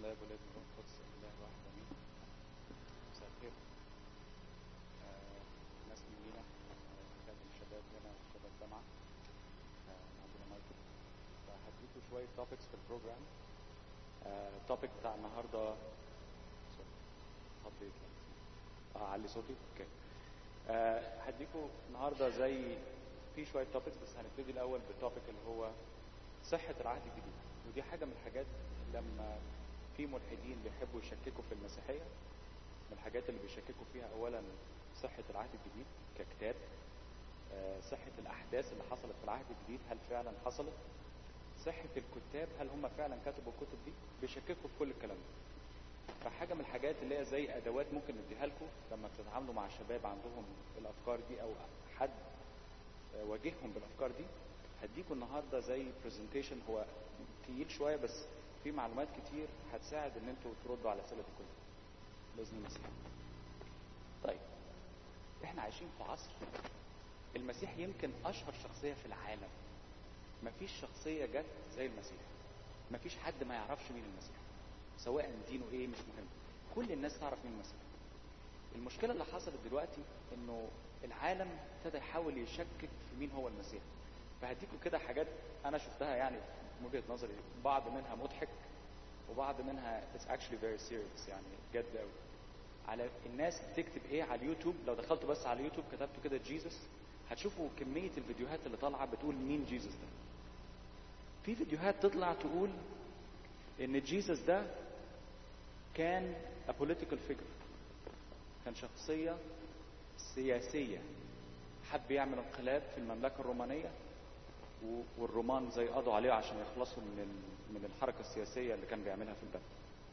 الاب والابن والروح القدس الاله الواحد امين مساء الخير آه، ناس مننا آه، خادم شباب هنا وشباب جامعه آه، عندنا مايكل فهديكوا شويه توبكس في البروجرام التوبيك بتاع النهارده سوري حطيت اه علي صوتي اوكي آه، هديكوا النهارده زي في شويه توبكس بس هنبتدي الاول بالتوبيك اللي هو صحه العهد الجديد ودي حاجه من الحاجات لما في ملحدين بيحبوا يشككوا في المسيحيه من الحاجات اللي بيشككوا فيها اولا صحه العهد الجديد ككتاب آه، صحه الاحداث اللي حصلت في العهد الجديد هل فعلا حصلت صحه الكتاب هل هم فعلا كتبوا الكتب دي بيشككوا في كل الكلام ده فحاجه من الحاجات اللي هي زي ادوات ممكن نديها لكم لما تتعاملوا مع شباب عندهم الافكار دي او حد آه، واجههم بالافكار دي هديكم النهارده زي برزنتيشن هو تقيل شويه بس في معلومات كتير هتساعد ان انتوا تردوا على الاسئله دي كلها باذن المسيح. طيب احنا عايشين في عصر المسيح يمكن اشهر شخصيه في العالم. مفيش شخصيه جت زي المسيح. مفيش حد ما يعرفش مين المسيح. سواء دينه ايه مش مهم. كل الناس تعرف مين المسيح. المشكله اللي حصلت دلوقتي انه العالم ابتدى يحاول يشكك في مين هو المسيح. فهديكم كده حاجات انا شفتها يعني من وجهه نظري بعض منها مضحك وبعض منها it's actually very serious يعني جد قوي على الناس بتكتب ايه على اليوتيوب لو دخلتوا بس على اليوتيوب كتبتوا كده جيسس هتشوفوا كميه الفيديوهات اللي طالعه بتقول مين جيسس ده في فيديوهات تطلع تقول ان جيسس ده كان a political figure كان شخصيه سياسيه حب يعمل انقلاب في المملكه الرومانيه و- والرومان زي قضوا عليه عشان يخلصوا من ال- من الحركه السياسيه اللي كان بيعملها في البلد.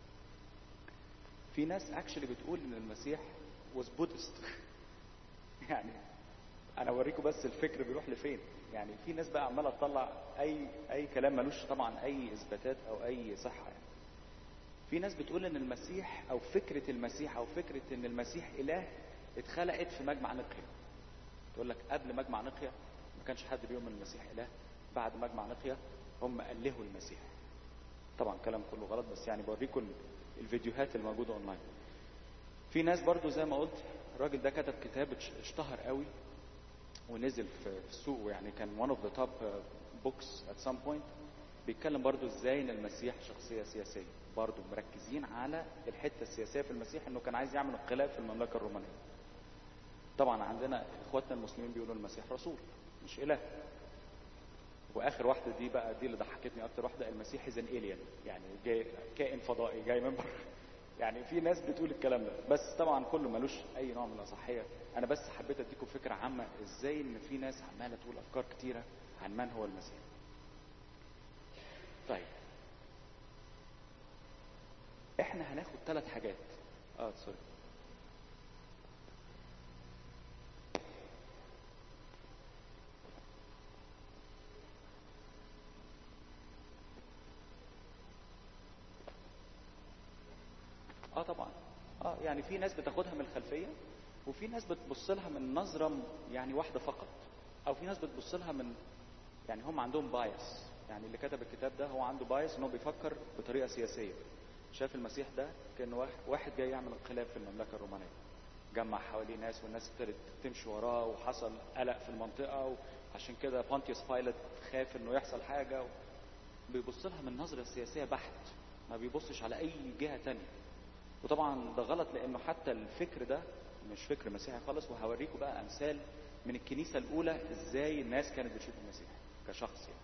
في ناس اكشلي بتقول ان المسيح was Buddhist يعني انا اوريكم بس الفكر بيروح لفين يعني في ناس بقى عماله تطلع اي اي كلام ملوش طبعا اي اثباتات او اي صحه يعني. في ناس بتقول ان المسيح او فكره المسيح او فكره ان المسيح اله اتخلقت في مجمع نقيه. تقول لك قبل مجمع نقيا ما كانش حد بيؤمن المسيح اله بعد مجمع نقيا هم الهوا المسيح طبعا كلام كله غلط بس يعني بوريكم ال- الفيديوهات الموجوده اونلاين في ناس برضو زي ما قلت الراجل ده كتب كتاب اتش- اشتهر قوي ونزل في في السوق يعني كان one of the top uh, books at some point بيتكلم برضو ازاي ان المسيح شخصية سياسية برضو مركزين على الحتة السياسية في المسيح انه كان عايز يعمل انقلاب في المملكة الرومانية طبعا عندنا اخواتنا المسلمين بيقولوا المسيح رسول مش اله واخر واحده دي بقى دي اللي ضحكتني اكتر واحده المسيح از ان الين يعني جاي كائن فضائي جاي من بره يعني في ناس بتقول الكلام ده بس طبعا كله ملوش اي نوع من الاصحيه انا بس حبيت اديكم فكره عامه ازاي ان في ناس عماله تقول افكار كتيره عن من هو المسيح طيب احنا هناخد ثلاث حاجات اه سوري اه طبعا اه يعني في ناس بتاخدها من الخلفيه وفي ناس بتبص لها من نظره م- يعني واحده فقط او في ناس بتبص لها من يعني هم عندهم بايس يعني اللي كتب الكتاب ده هو عنده بايس ان هو بيفكر بطريقه سياسيه شاف المسيح ده كان واحد- واحد جاي يعمل انقلاب في المملكه الرومانيه جمع حواليه ناس والناس ابتدت تمشي وراه وحصل قلق في المنطقه وعشان كده بونتيوس بايلوت خاف انه يحصل حاجه بيبص لها من نظره سياسيه بحت ما بيبصش على اي جهه تانية وطبعا ده غلط لانه حتى الفكر ده مش فكر مسيحي خالص وهوريكم بقى امثال من الكنيسه الاولى ازاي الناس كانت بتشوف المسيح كشخص يعني.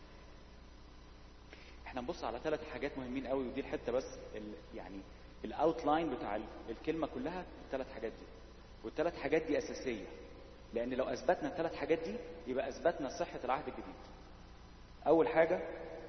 احنا نبص على ثلاث حاجات مهمين قوي ودي الحته بس ال يعني الاوتلاين بتاع ال- الكلمه كلها الثلاث حاجات دي والثلاث حاجات دي اساسيه لان لو اثبتنا الثلاث حاجات دي يبقى اثبتنا صحه العهد الجديد اول حاجه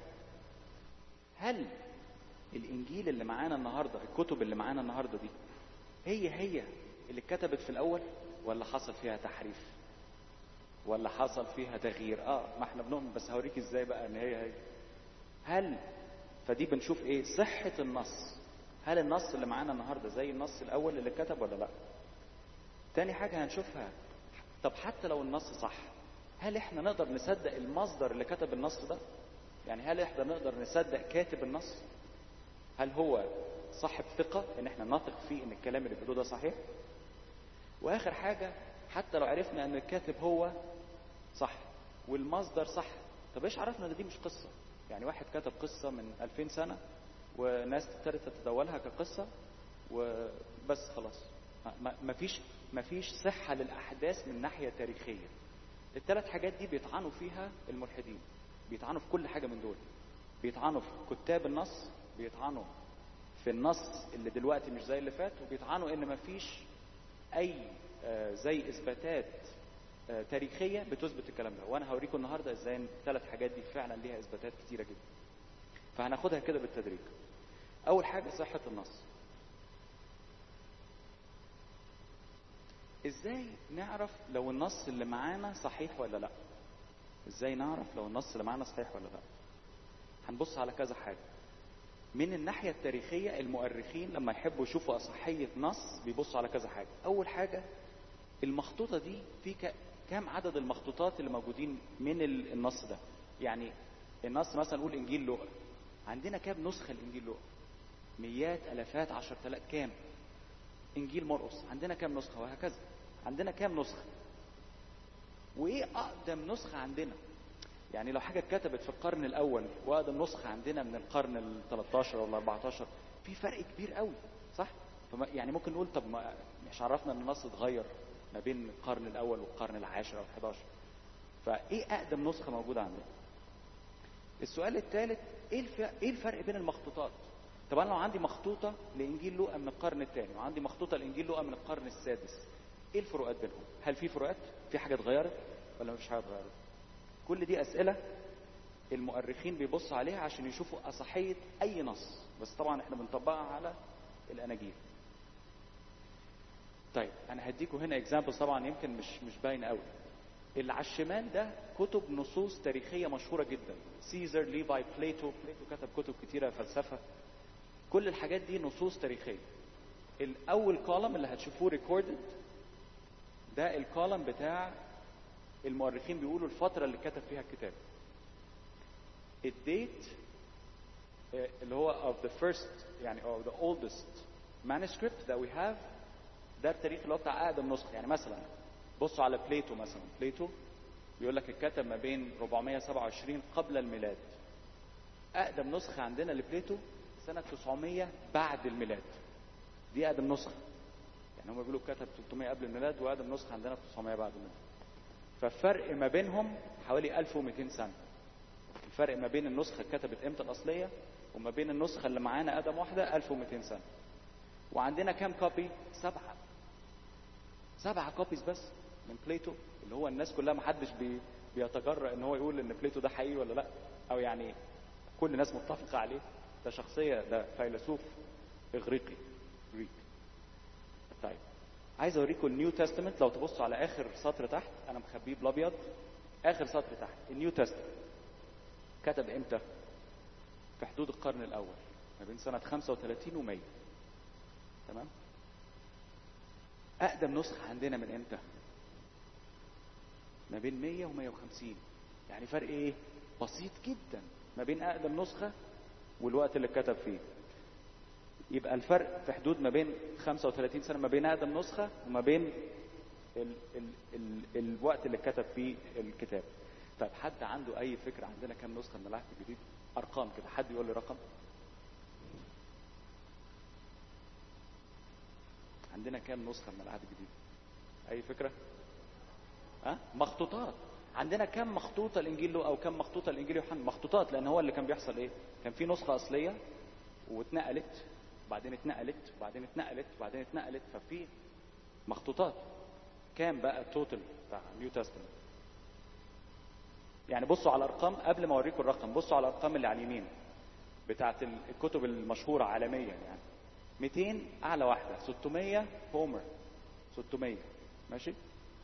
هل الانجيل اللي معانا النهارده الكتب اللي معانا النهارده دي هي هي اللي اتكتبت في الاول ولا حصل فيها تحريف ولا حصل فيها تغيير اه ما احنا بنؤمن بس هوريك ازاي بقى ان هي هي هل فدي بنشوف ايه صحة النص هل النص اللي معانا النهارده زي النص الاول اللي اتكتب ولا لا تاني حاجة هنشوفها طب حتى لو النص صح هل احنا نقدر نصدق المصدر اللي كتب النص ده يعني هل احنا نقدر نصدق كاتب النص هل هو صاحب ثقة ان احنا نثق فيه ان الكلام اللي بيقوله ده صحيح واخر حاجة حتى لو عرفنا ان الكاتب هو صح والمصدر صح طب ايش عرفنا ان دي مش قصة يعني واحد كتب قصة من 2000 سنة وناس ابتدت تتداولها كقصة وبس خلاص ما- ما فيش ما فيش صحة للأحداث من ناحية تاريخية الثلاث حاجات دي بيطعنوا فيها الملحدين بيطعنوا في كل حاجة من دول بيطعنوا في كتاب النص بيطعنوا في النص اللي دلوقتي مش زي اللي فات وبيطعنوا ان مفيش اي آه، زي اثباتات آه، تاريخيه بتثبت الكلام ده وانا هوريكم النهارده ازاي إن الثلاث حاجات دي فعلا ليها اثباتات كتيره جدا فهناخدها كده بالتدريج اول حاجه صحه النص ازاي نعرف لو النص اللي معانا صحيح ولا لا ازاي نعرف لو النص اللي معانا صحيح ولا لا هنبص على كذا حاجه من الناحية التاريخية المؤرخين لما يحبوا يشوفوا أصحية نص بيبصوا على كذا حاجة أول حاجة المخطوطة دي في ك- كام عدد المخطوطات اللي موجودين من ال- النص ده يعني النص مثلا نقول إنجيل لوقا عندنا كام نسخة لإنجيل لوقا مئات ألفات عشر تلاف كام إنجيل مرقس عندنا كام نسخة وهكذا عندنا كام نسخة وإيه أقدم نسخة عندنا يعني لو حاجة اتكتبت في القرن الأول وأقدم نسخة عندنا من القرن ال 13 ولا 14 في فرق كبير قوي صح؟ فما يعني ممكن نقول طب ما مش عرفنا إن النص اتغير ما بين القرن الأول والقرن العاشر أو 11 فإيه أقدم نسخة موجودة عندنا؟ السؤال الثالث إيه الفرق, إيه الفرق بين المخطوطات؟ طب أنا لو عندي مخطوطة لإنجيل لوقا من القرن الثاني وعندي مخطوطة لإنجيل لوقا من القرن السادس إيه الفروقات بينهم؟ هل في فروقات؟ في حاجة اتغيرت ولا مفيش حاجة اتغيرت؟ كل دي أسئلة المؤرخين بيبصوا عليها عشان يشوفوا أصحية أي نص بس طبعا احنا بنطبقها على الأناجيل طيب أنا هديكوا هنا اكزامبلز طبعا يمكن مش مش باين قوي اللي على الشمال ده كتب نصوص تاريخية مشهورة جدا سيزر ليفاي بليتو بليتو كتب كتب كتيرة فلسفة كل الحاجات دي نصوص تاريخية الأول كولم اللي هتشوفوه ريكوردد ده الكولم بتاع المؤرخين بيقولوا الفترة اللي كتب فيها الكتاب الديت آه، اللي هو of the first يعني or the oldest manuscript that we have ده التاريخ اللي هو بتاع أقدم نسخة يعني مثلا بصوا على بليتو مثلا بليتو بيقول لك اتكتب ما بين 427 قبل الميلاد أقدم نسخة عندنا لبليتو سنة 900 بعد الميلاد دي أقدم نسخة يعني هم بيقولوا كتب 300 قبل الميلاد وأقدم نسخة عندنا 900 بعد الميلاد فالفرق ما بينهم حوالي 1200 سنة الفرق ما بين النسخة اتكتبت امتى الأصلية وما بين النسخة اللي معانا أقدم واحدة 1200 سنة وعندنا كام كوبي؟ سبعة سبعة كوبيز بس من بليتو اللي هو الناس كلها محدش بي بيتجرأ ان هو يقول ان بليتو ده حقيقي ولا لا او يعني كل الناس متفقة عليه ده شخصية ده فيلسوف اغريقي جريك طيب عايز اوريكم النيو تestament لو تبصوا على اخر سطر تحت انا مخبيه بالابيض اخر سطر تحت النيو تestament كتب امتى في حدود القرن الاول ما بين سنة 35 و 100 تمام اقدم نسخة عندنا من امتى ما بين 100 و 150 يعني فرق ايه بسيط جدا ما بين اقدم نسخة والوقت اللي اتكتب فيه يبقى الفرق في حدود ما بين 35 سنة ما بين أقدم نسخة وما بين ال ال ال الوقت اللي كتب فيه الكتاب طيب حد عنده أي فكرة عندنا كام نسخة من العهد الجديد أرقام كده حد يقول لي رقم عندنا كام نسخة من العهد الجديد أي فكرة ها مخطوطات عندنا كم مخطوطة الإنجيل له أو كم مخطوطة الإنجيل يوحنا مخطوطات لأن هو اللي كان بيحصل إيه كان في نسخة أصلية واتنقلت وبعدين اتنقلت وبعدين اتنقلت وبعدين اتنقلت ففي مخطوطات كام بقى التوتال بتاع نيو تestament يعني بصوا على الارقام قبل ما اوريكم الرقم بصوا على الارقام اللي على اليمين بتاعت الكتب المشهوره عالميا يعني 200 اعلى واحده 600 هومر 600 ماشي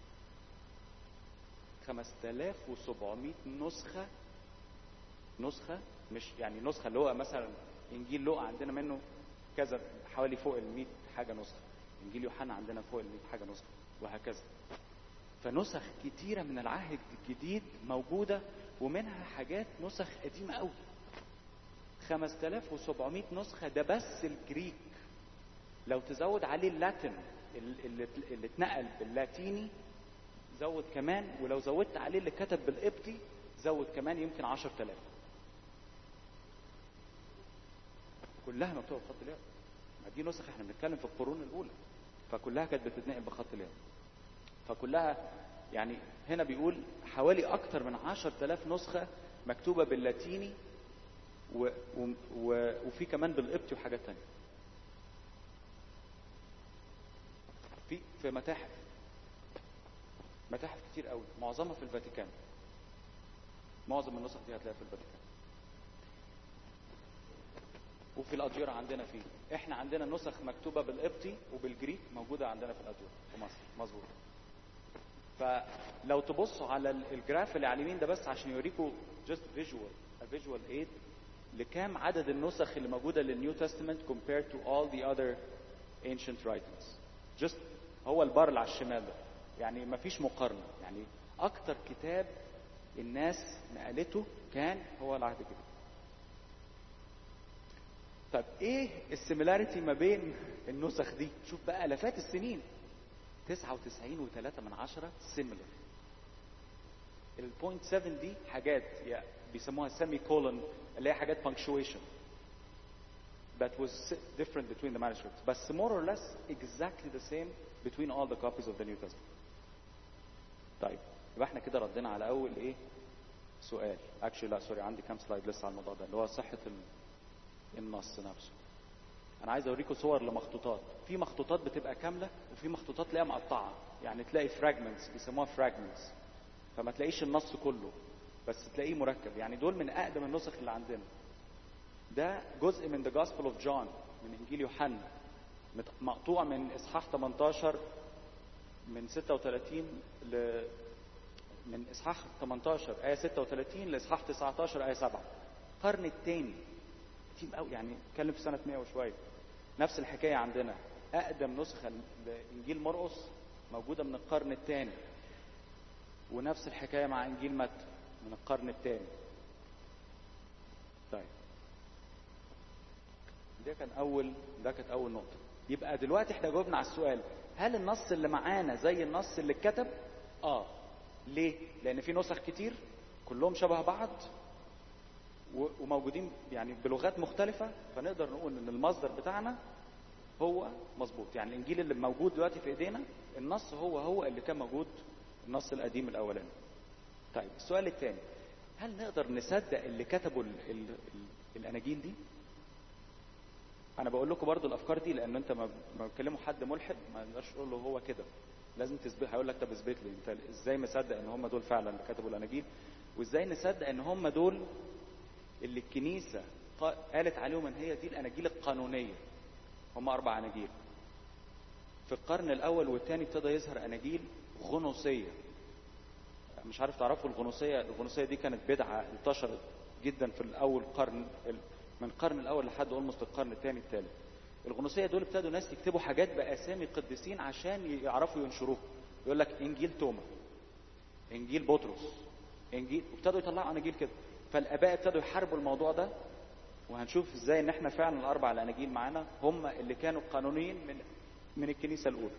5700 نسخه نسخه مش يعني نسخه اللي هو مثلا انجيل لوقا عندنا منه كذا حوالي فوق ال 100 حاجه نسخه انجيل يوحنا عندنا فوق ال 100 حاجه نسخه وهكذا فنسخ كتيره من العهد الجديد موجوده ومنها حاجات نسخ قديمه قوي 5700 نسخة ده بس الجريك لو تزود عليه اللاتين ال- اللي اللي اتنقل باللاتيني زود كمان ولو زودت عليه اللي كتب بالقبطي زود كمان يمكن 10000 كلها مكتوبه بخط اليد ما دي نسخ احنا بنتكلم في القرون الاولى فكلها كانت بتتنقل بخط اليد فكلها يعني هنا بيقول حوالي اكتر من 10000 نسخه مكتوبه باللاتيني و و و وفي كمان بالقبطي وحاجات تانية في في متاحف متاحف كتير قوي معظمها في الفاتيكان معظم النسخ دي هتلاقيها في الفاتيكان وفي الأديرة عندنا فيه احنا عندنا نسخ مكتوبة بالقبطي وبالجريك موجودة عندنا في الأديرة في مصر مظبوط فلو تبصوا على ال- الجراف اللي على اليمين ده بس عشان يوريكم just visual a visual aid لكام عدد النسخ اللي موجودة للنيو تestament compared to all the other ancient writings just هو البار اللي على الشمال ده يعني مفيش مقارنة يعني أكتر كتاب الناس نقلته كان هو العهد الجديد طب ايه السيميلاريتي ما بين النسخ دي شوف بقى الافات السنين 99 و3 من عشرة سيميلر البوينت 7 دي حاجات يا- بيسموها سيمي كولون اللي هي حاجات punctuation that was different between the manuscripts بس more or less exactly the same between all the copies of the New Testament طيب يبقى احنا كده ردينا على اول ايه سؤال اكشلي لا سوري عندي كام سلايد لسه على الموضوع ده اللي هو صحة ال- النص نفسه انا عايز اوريكم صور لمخطوطات في مخطوطات بتبقى كامله وفي مخطوطات تلاقيها مقطعه يعني تلاقي فراجمنتس بيسموها فراجمنتس فما تلاقيش النص كله بس تلاقيه مركب يعني دول من اقدم النسخ اللي عندنا ده جزء من ذا جوسبل اوف جون من انجيل يوحنا مت- مقطوع من اصحاح 18 من 36 ل من اصحاح 18 ايه 36 لاصحاح 19 ايه 7 القرن الثاني كتير قوي يعني اتكلم في سنه 100 وشويه نفس الحكايه عندنا اقدم نسخه لانجيل مرقس موجوده من القرن الثاني ونفس الحكايه مع انجيل متى من القرن الثاني طيب ده كان اول ده كانت اول نقطه يبقى دلوقتي احنا جاوبنا على السؤال هل النص اللي معانا زي النص اللي اتكتب اه ليه لان في نسخ كتير كلهم شبه بعض و- وموجودين يعني بلغات مختلفة فنقدر نقول ان المصدر بتاعنا هو مظبوط يعني الانجيل اللي موجود دلوقتي في ايدينا النص هو هو اللي كان موجود النص القديم الاولاني طيب السؤال الثاني هل نقدر نصدق اللي كتبوا ال ال ال الاناجيل دي انا بقول لكم برضو الافكار دي لان انت ما ما بتكلموا حد ملحد ما نقدرش تقول له هو كده لازم تثبت هيقول لك طب اثبت لي انت ازاي مصدق ان هم دول فعلا اللي كتبوا الاناجيل وازاي نصدق ان هم دول اللي الكنيسة قا- قالت عليهم ان هي دي الاناجيل القانونية هم اربع اناجيل في القرن الاول والثاني ابتدى يظهر اناجيل غنوصية مش عارف تعرفوا الغنوصية الغنوصية دي كانت بدعة انتشرت جدا في الاول قرن ال- من القرن الاول لحد اولموست القرن الثاني الثالث الغنوصية دول ابتدوا ناس يكتبوا حاجات باسامي قديسين عشان يعرفوا ينشروها يقول لك انجيل توما انجيل بطرس انجيل وابتدوا يطلعوا اناجيل كده فالاباء ابتدوا يحاربوا الموضوع ده وهنشوف ازاي ان احنا فعلا الاربع الاناجيل معانا هم اللي كانوا قانونيين من من الكنيسه الاولى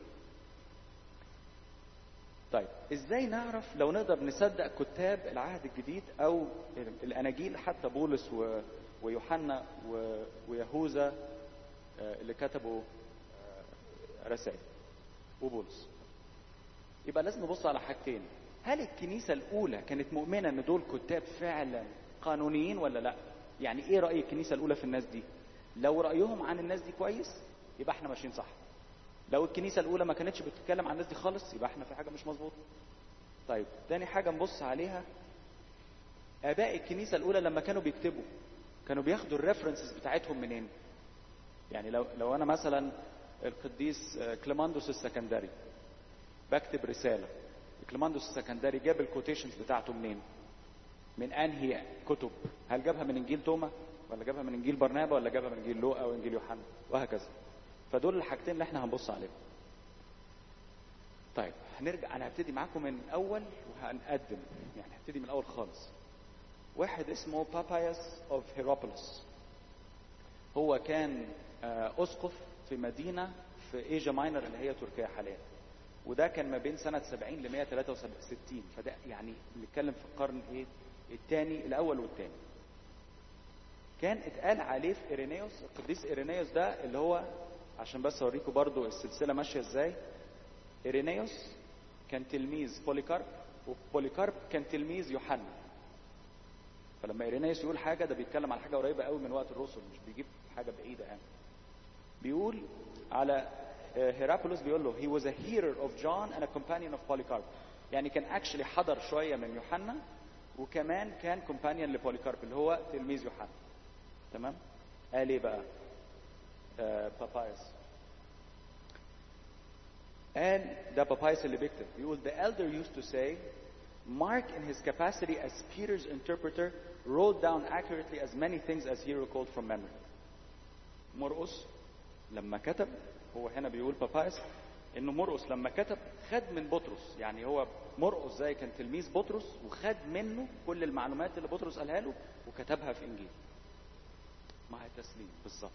طيب ازاي نعرف لو نقدر نصدق كتاب العهد الجديد او الاناجيل حتى بولس و- ويوحنا و- ويهوذا آه، اللي كتبوا آه، رسائل وبولس يبقى لازم نبص على حاجتين هل الكنيسة الأولى كانت مؤمنة إن دول كتاب فعلا قانونيين ولا لا؟ يعني إيه رأي الكنيسة الأولى في الناس دي؟ لو رأيهم عن الناس دي كويس يبقى إحنا ماشيين صح. لو الكنيسة الأولى ما كانتش بتتكلم عن الناس دي خالص يبقى إحنا في حاجة مش مظبوطة. طيب تاني حاجة نبص عليها آباء الكنيسة الأولى لما كانوا بيكتبوا كانوا بياخدوا الريفرنسز بتاعتهم منين؟ يعني لو لو أنا مثلا القديس آه، كليماندوس السكندري بكتب رسالة كليماندوس السكندري جاب الكوتيشنز بتاعته منين؟ من انهي كتب؟ هل جابها من انجيل توما ولا جابها من انجيل برنابا ولا جابها من انجيل لوقا وانجيل يوحنا وهكذا. فدول الحاجتين اللي احنا هنبص عليهم. طيب هنرجع انا هبتدي معاكم من الاول وهنقدم يعني هبتدي من الاول خالص. واحد اسمه بابايس اوف هيروبولس هو كان آه، اسقف في مدينه في ايجا ماينر اللي هي تركيا حاليا وده كان ما بين سنه 70 ل 163 فده يعني بنتكلم في القرن ايه الثاني الاول والثاني كان اتقال عليه في ايرينيوس القديس ايرينيوس ده اللي هو عشان بس اوريكم برضو السلسله ماشيه ازاي ايرينيوس كان تلميذ بوليكارب وبوليكارب كان تلميذ يوحنا فلما ايرينيوس يقول حاجه ده بيتكلم على حاجه قريبه قوي من وقت الرسل مش بيجيب حاجه بعيده يعني بيقول على آه، هيرابولوس بيقول له he was a hearer of John and a companion of Polycarp يعني كان اكشلي حضر شويه من يوحنا وكمان كان كومبانيون لبوليكارب اللي هو تلميذ يوحنا تمام قال ايه بقى آه بابايس قال ده بابايس اللي بيكتب بيقول the elder used to say Mark in his capacity as Peter's interpreter wrote down accurately as many things as he recalled from memory مرقس لما كتب هو هنا بيقول بابايس انه مرقس لما كتب خد من بطرس يعني هو مرقس زي كان تلميذ بطرس وخد منه كل المعلومات اللي بطرس قالها له وكتبها في انجيل مع التسليم بالظبط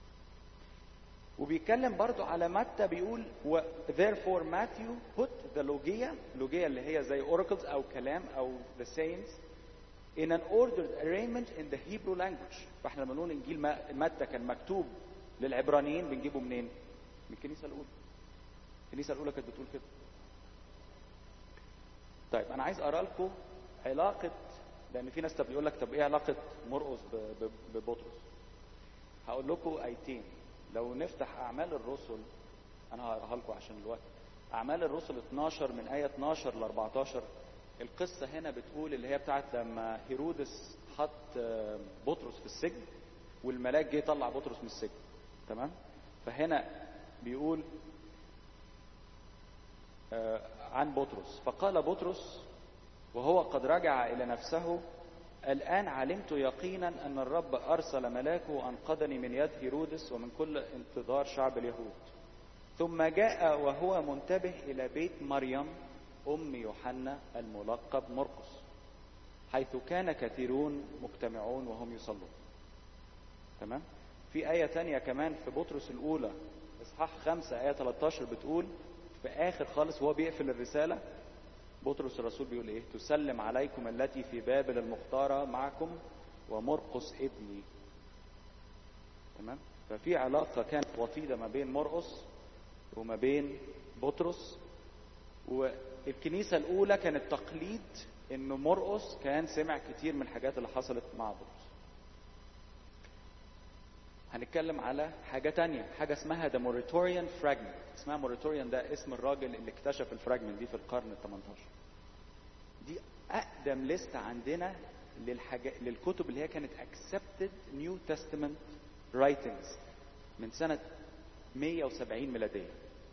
وبيتكلم برضو على متى بيقول و therefore Matthew put the logia logia اللي هي زي oracles او كلام او the sayings in an ordered arrangement in the Hebrew language فاحنا لما نقول انجيل ما- متى كان مكتوب للعبرانيين بنجيبه منين؟ من الكنيسه الاولى الكنيسه الاولى كانت بتقول كده طيب انا عايز اقرا لكم علاقه لان في ناس طب يقول لك طب ايه علاقه مرقس ب- ب- ببطرس هقول لكم ايتين لو نفتح اعمال الرسل انا هقراها لكم عشان الوقت اعمال الرسل 12 من ايه 12 ل 14 القصه هنا بتقول اللي هي بتاعت لما هيرودس حط آه، بطرس في السجن والملاك جه يطلع بطرس من السجن تمام فهنا بيقول آه، عن بطرس فقال بطرس وهو قد رجع إلى نفسه الآن علمت يقينا أن الرب أرسل ملاكه وأنقذني من يد هيرودس ومن كل انتظار شعب اليهود ثم جاء وهو منتبه إلى بيت مريم أم يوحنا الملقب مرقس حيث كان كثيرون مجتمعون وهم يصلون تمام في آية تانية كمان في بطرس الأولى إصحاح خمسة آية 13 بتقول في آخر خالص وهو بيقفل الرسالة بطرس الرسول بيقول إيه تسلم عليكم التي في بابل المختارة معكم ومرقس ابني تمام ففي علاقة كانت وطيدة ما بين مرقس وما بين بطرس والكنيسة الأولى كانت تقليد إنه مرقس كان سمع كتير من الحاجات اللي حصلت مع بطرس هنتكلم على حاجة تانية حاجة اسمها The Moratorian Fragment اسمها موريتوريان ده اسم الراجل اللي اكتشف الفراجمنت دي في القرن ال 18 دي أقدم لستة عندنا للحاجة للكتب اللي هي كانت accepted New Testament writings من سنة 170 ميلادية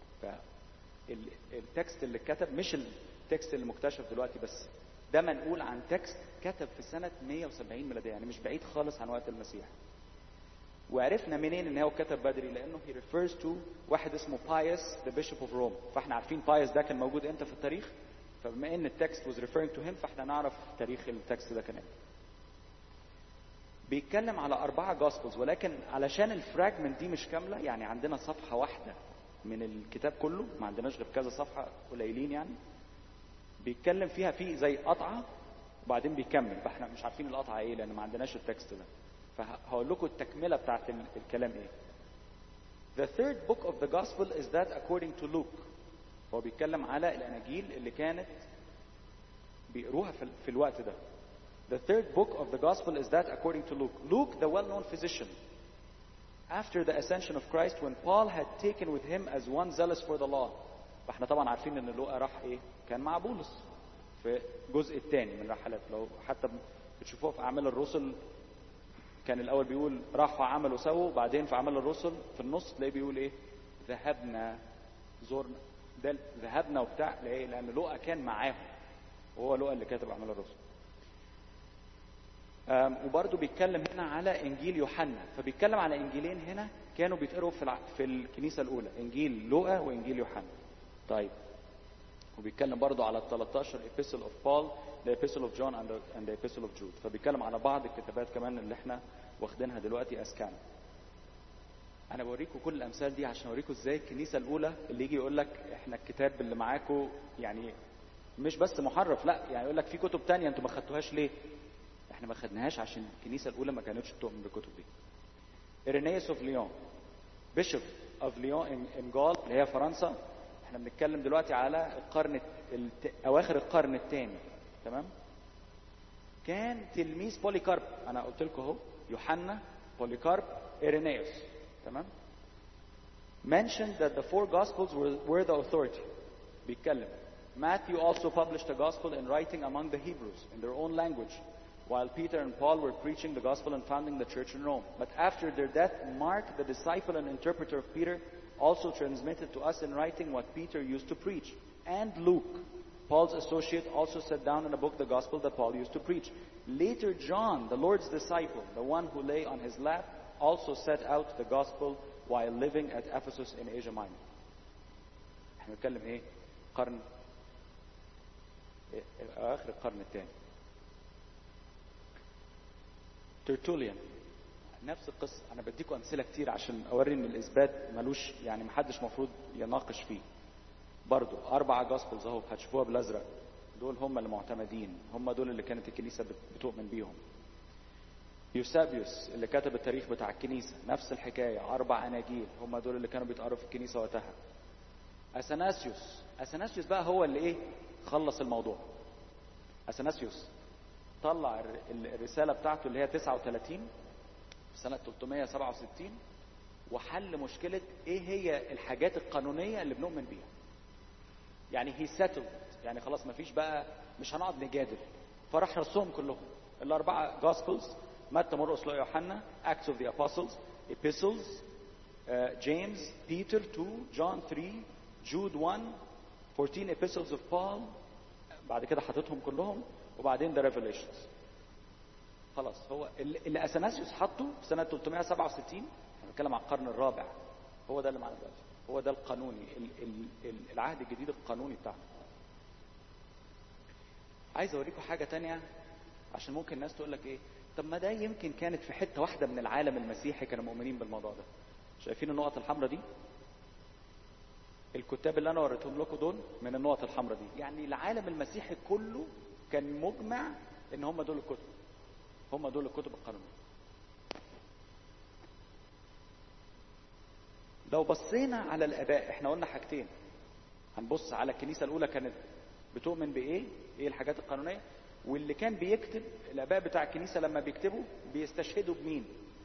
فالتكست اللي اتكتب مش التكست اللي مكتشف دلوقتي بس ده منقول عن تكست كتب في سنة 170 ميلادية يعني مش بعيد خالص عن وقت المسيح وعرفنا منين ان هو كتب بدري لانه he refers to واحد اسمه بايس the bishop of Rome فاحنا عارفين بايس ده كان موجود امتى في التاريخ فبما ان التكست was referring to him فاحنا نعرف تاريخ التكست ده كان امتى بيتكلم على أربعة جاسبلز ولكن علشان الفراجمنت دي مش كاملة يعني عندنا صفحة واحدة من الكتاب كله ما عندناش غير كذا صفحة قليلين يعني بيتكلم فيها في زي قطعة وبعدين بيكمل فاحنا مش عارفين القطعة ايه لأن ما عندناش التكست ده فهقول لكم التكملة بتاعت ال- الكلام ايه The third book of the gospel is that according to Luke هو بيتكلم على الأناجيل اللي كانت بيقروها في, ال- في الوقت ده The third book of the gospel is that according to Luke. Luke, the well-known physician, after the ascension of Christ, when Paul had taken with him as one zealous for the law. فاحنا طبعا عارفين ان لوقا راح ايه؟ كان مع بولس في الجزء الثاني من رحلات لو حتى بتشوفوها في اعمال الرسل كان الاول بيقول راحوا عملوا سووا وبعدين في اعمال الرسل في النص تلاقيه بيقول ايه؟ ذهبنا زرنا ده ذهبنا وبتاع ليه؟ لان لوقا كان معاهم وهو لوقا اللي كاتب اعمال الرسل. آم، وبرضه بيتكلم هنا على انجيل يوحنا فبيتكلم على انجيلين هنا كانوا بيتقروا في الع... في الكنيسه الاولى انجيل لوقا وانجيل يوحنا طيب وبيتكلم برضه على ال 13 epistle of Paul the epistle of John and the, and the epistle of Jude فبيتكلم على بعض الكتابات كمان اللي احنا واخدينها دلوقتي اسكان انا بوريكم كل الامثال دي عشان اوريكم ازاي الكنيسه الاولى اللي يجي يقول لك احنا الكتاب اللي معاكم يعني مش بس محرف لا يعني يقول لك في كتب تانية انتوا ما خدتوهاش ليه احنا ما خدناهاش عشان الكنيسه الاولى ما كانتش تؤمن بالكتب دي إيرينيوس اوف ليون بيشوب اوف ليون ان جول اللي هي فرنسا احنا بنتكلم دلوقتي على القرن الت... اواخر القرن الثاني تمام كان تلميذ بوليكارب انا قلت لكم اهو يوحنا بوليكارب إيرينيوس تمام mentioned that the four gospels were, were the authority بيتكلم Matthew also published a gospel in writing among the Hebrews in their own language while Peter and Paul were preaching the gospel and founding the church in Rome. But after their death, Mark, the disciple and interpreter of Peter, also transmitted to us in writing what Peter used to preach. And Luke, Paul's associate, also set down in a book the gospel that Paul used to preach. Later, John, the Lord's disciple, the one who lay on his lap, also set out the gospel while living at Ephesus in Asia Minor. احنا بنتكلم ايه؟ قرن اخر القرن الثاني. ترتوليان نفس القصه انا بديكم امثله كتير عشان اوري ان الاثبات ملوش يعني محدش مفروض يناقش فيه برضو اربع جاسبلز اهو هتشوفوها بالازرق دول هم اللي معتمدين هم دول اللي كانت الكنيسه بتؤمن بيهم يوسابيوس اللي كتب التاريخ بتاع الكنيسه نفس الحكايه اربع اناجيل هم دول اللي كانوا بيتقروا في الكنيسه وقتها اثناسيوس اثناسيوس بقى هو اللي ايه خلص الموضوع اثناسيوس طلع الرساله بتاعته اللي هي 39 في سنه 367 وحل مشكله ايه هي الحاجات القانونيه اللي بنؤمن بيها. يعني هي سيتلد يعني خلاص ما فيش بقى مش هنقعد نجادل فراح رسمهم كلهم الاربعه جوسبلز متى مرقس لوقا يوحنا اكتس اوف ذا ابوستلز epistles جيمس بيتر 2 جون 3 جود 1 14 epistles of Paul بعد كده حاططهم كلهم وبعدين ده ريفيليشنز خلاص هو اللي اثناسيوس حطه في سنه 367 احنا بنتكلم عن القرن الرابع هو ده اللي معانا دلوقتي هو ده القانوني العهد الجديد القانوني بتاعنا عايز اوريكم حاجه تانية عشان ممكن الناس تقول لك ايه طب ما ده يمكن كانت في حته واحده من العالم المسيحي كانوا مؤمنين بالموضوع ده شايفين النقط الحمراء دي الكتاب اللي انا وريتهم لكم دول من النقط الحمراء دي يعني العالم المسيحي كله كان مجمع ان هم دول الكتب هم دول الكتب القانونيه لو بصينا على الاباء احنا قلنا حاجتين هنبص على الكنيسه الاولى كانت بتؤمن بايه ايه الحاجات القانونيه واللي كان بيكتب الاباء بتاع الكنيسه لما بيكتبوا بيستشهدوا بمين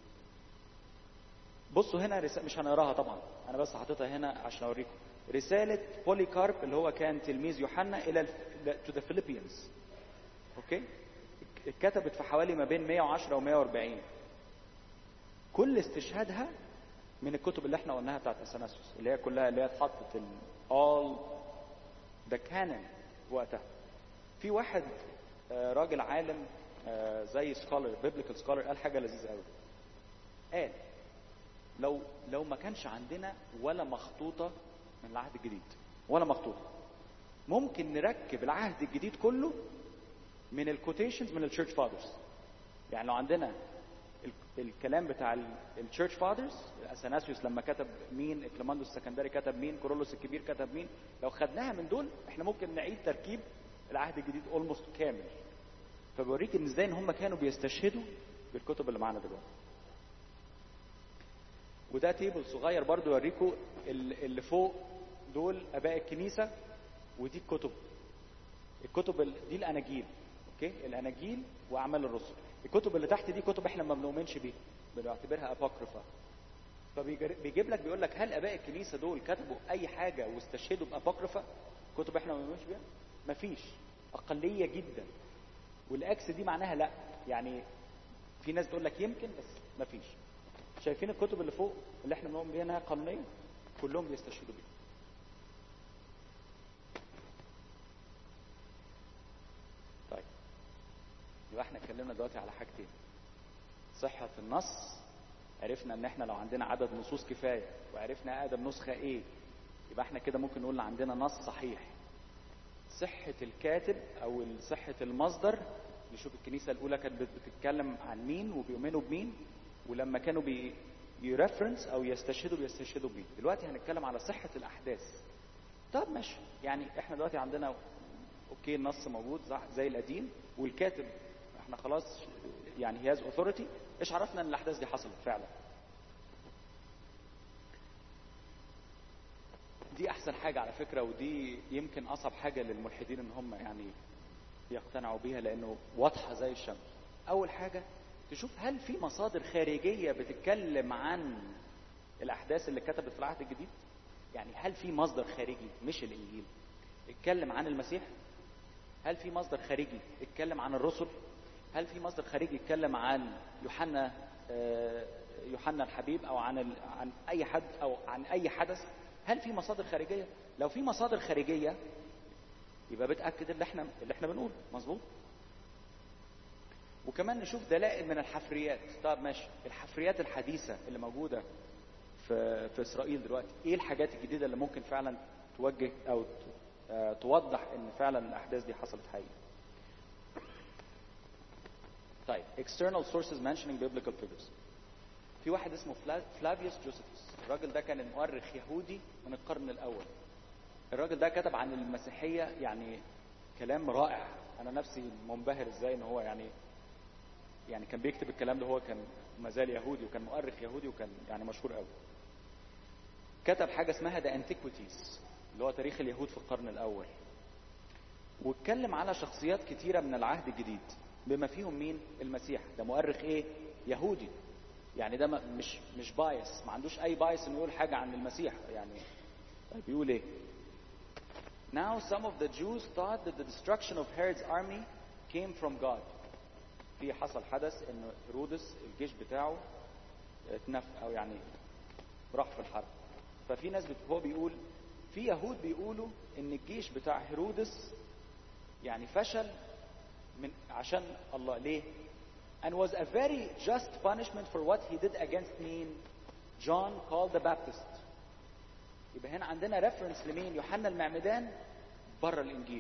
بصوا هنا رسالة مش هنقراها طبعا انا بس حاططها هنا عشان اوريكم رساله بوليكارب اللي هو كان تلميذ يوحنا الى تو ذا فيليبيانز اوكي اتكتبت في حوالي ما بين 110 و 140 كل استشهادها من الكتب اللي احنا قلناها بتاعت اثناسيوس اللي هي كلها اللي هي اتحطت all the canon وقتها في واحد راجل عالم زي سكولر بيبليكال سكولر قال حاجه لذيذه قوي قال لو لو ما كانش عندنا ولا مخطوطه من العهد الجديد ولا مخطوطه ممكن نركب العهد الجديد كله من الكوتيشنز من الشيرش فاذرز يعني لو عندنا الكلام بتاع الشيرش فاذرز اثناسيوس لما كتب مين اكليماندوس السكندري كتب مين كورولوس الكبير كتب مين لو خدناها من دول احنا ممكن نعيد تركيب العهد الجديد اولموست كامل فبوريك ان ازاي ان هم كانوا بيستشهدوا بالكتب اللي معانا دلوقتي وده تيبل صغير برضو يوريكم اللي فوق دول اباء الكنيسه ودي الكتب الكتب دي الاناجيل اوكي الاناجيل واعمال الرسل الكتب اللي تحت دي كتب احنا ما بنؤمنش بيها بنعتبرها ابوكريفا فبيجيب لك بيقول لك هل اباء الكنيسه دول كتبوا اي حاجه واستشهدوا بابوكريفا كتب احنا ما بنؤمنش بيها مفيش اقليه جدا والاكس دي معناها لا يعني في ناس تقول لك يمكن بس مفيش شايفين الكتب اللي فوق اللي احنا بنؤمن بيها انها قانونيه كلهم بيستشهدوا بيها طيب يبقى احنا اتكلمنا دلوقتي على حاجتين صحة النص عرفنا ان احنا لو عندنا عدد نصوص كفاية وعرفنا اقدم نسخة ايه يبقى احنا كده ممكن نقول عندنا نص صحيح صحة الكاتب او صحة المصدر نشوف الكنيسة الاولى كانت بتتكلم عن مين وبيؤمنوا بمين ولما كانوا بي يرفرنس او يستشهدوا بيستشهدوا بيه دلوقتي هنتكلم على صحه الاحداث طب ماشي يعني احنا دلوقتي عندنا اوكي النص موجود زي- زي القديم والكاتب احنا خلاص يعني هي اوثوريتي ايش عرفنا ان الاحداث دي حصلت فعلا دي احسن حاجه على فكره ودي يمكن اصعب حاجه للملحدين ان هم يعني يقتنعوا بيها لانه واضحه زي الشمس اول حاجه تشوف هل في مصادر خارجيه بتتكلم عن الاحداث اللي اتكتبت في العهد الجديد يعني هل في مصدر خارجي مش الانجيل اتكلم عن المسيح هل في مصدر خارجي اتكلم عن الرسل هل في مصدر خارجي اتكلم عن يوحنا آه، يوحنا الحبيب او عن ال- عن اي حد او عن اي حدث هل في مصادر خارجيه لو في مصادر خارجيه يبقى بتاكد اللي احنا اللي احنا بنقوله مظبوط وكمان نشوف دلائل من الحفريات طب ماشي الحفريات الحديثه اللي موجوده في في اسرائيل دلوقتي ايه الحاجات الجديده اللي ممكن فعلا توجه او ت- آه، توضح ان فعلا الاحداث دي حصلت حقيقه طيب external sources mentioning biblical figures في واحد اسمه فلا- فلافيوس جوزيفوس الراجل ده كان مؤرخ يهودي من القرن الاول الراجل ده كتب عن المسيحيه يعني كلام رائع انا نفسي منبهر ازاي ان هو يعني يعني كان بيكتب الكلام ده هو كان ما زال يهودي وكان مؤرخ يهودي وكان يعني مشهور قوي كتب حاجه اسمها ذا انتيكويتيز اللي هو تاريخ اليهود في القرن الاول واتكلم على شخصيات كتيره من العهد الجديد بما فيهم مين المسيح ده مؤرخ ايه يهودي يعني ده ما- مش مش بايس ما عندوش اي بايس انه يقول حاجه عن المسيح يعني طيب بيقول ايه Now some of the Jews thought that the destruction of Herod's army came from God. في حصل حدث ان هيرودس الجيش بتاعه اتنف او يعني راح في الحرب. ففي ناس بت- هو بيقول في يهود بيقولوا ان الجيش بتاع هيرودس يعني فشل من عشان الله ليه؟ And was a very just punishment for what he did against مين؟ John called the Baptist. يبقى هنا عندنا ريفرنس لمين؟ يوحنا المعمدان بره الانجيل.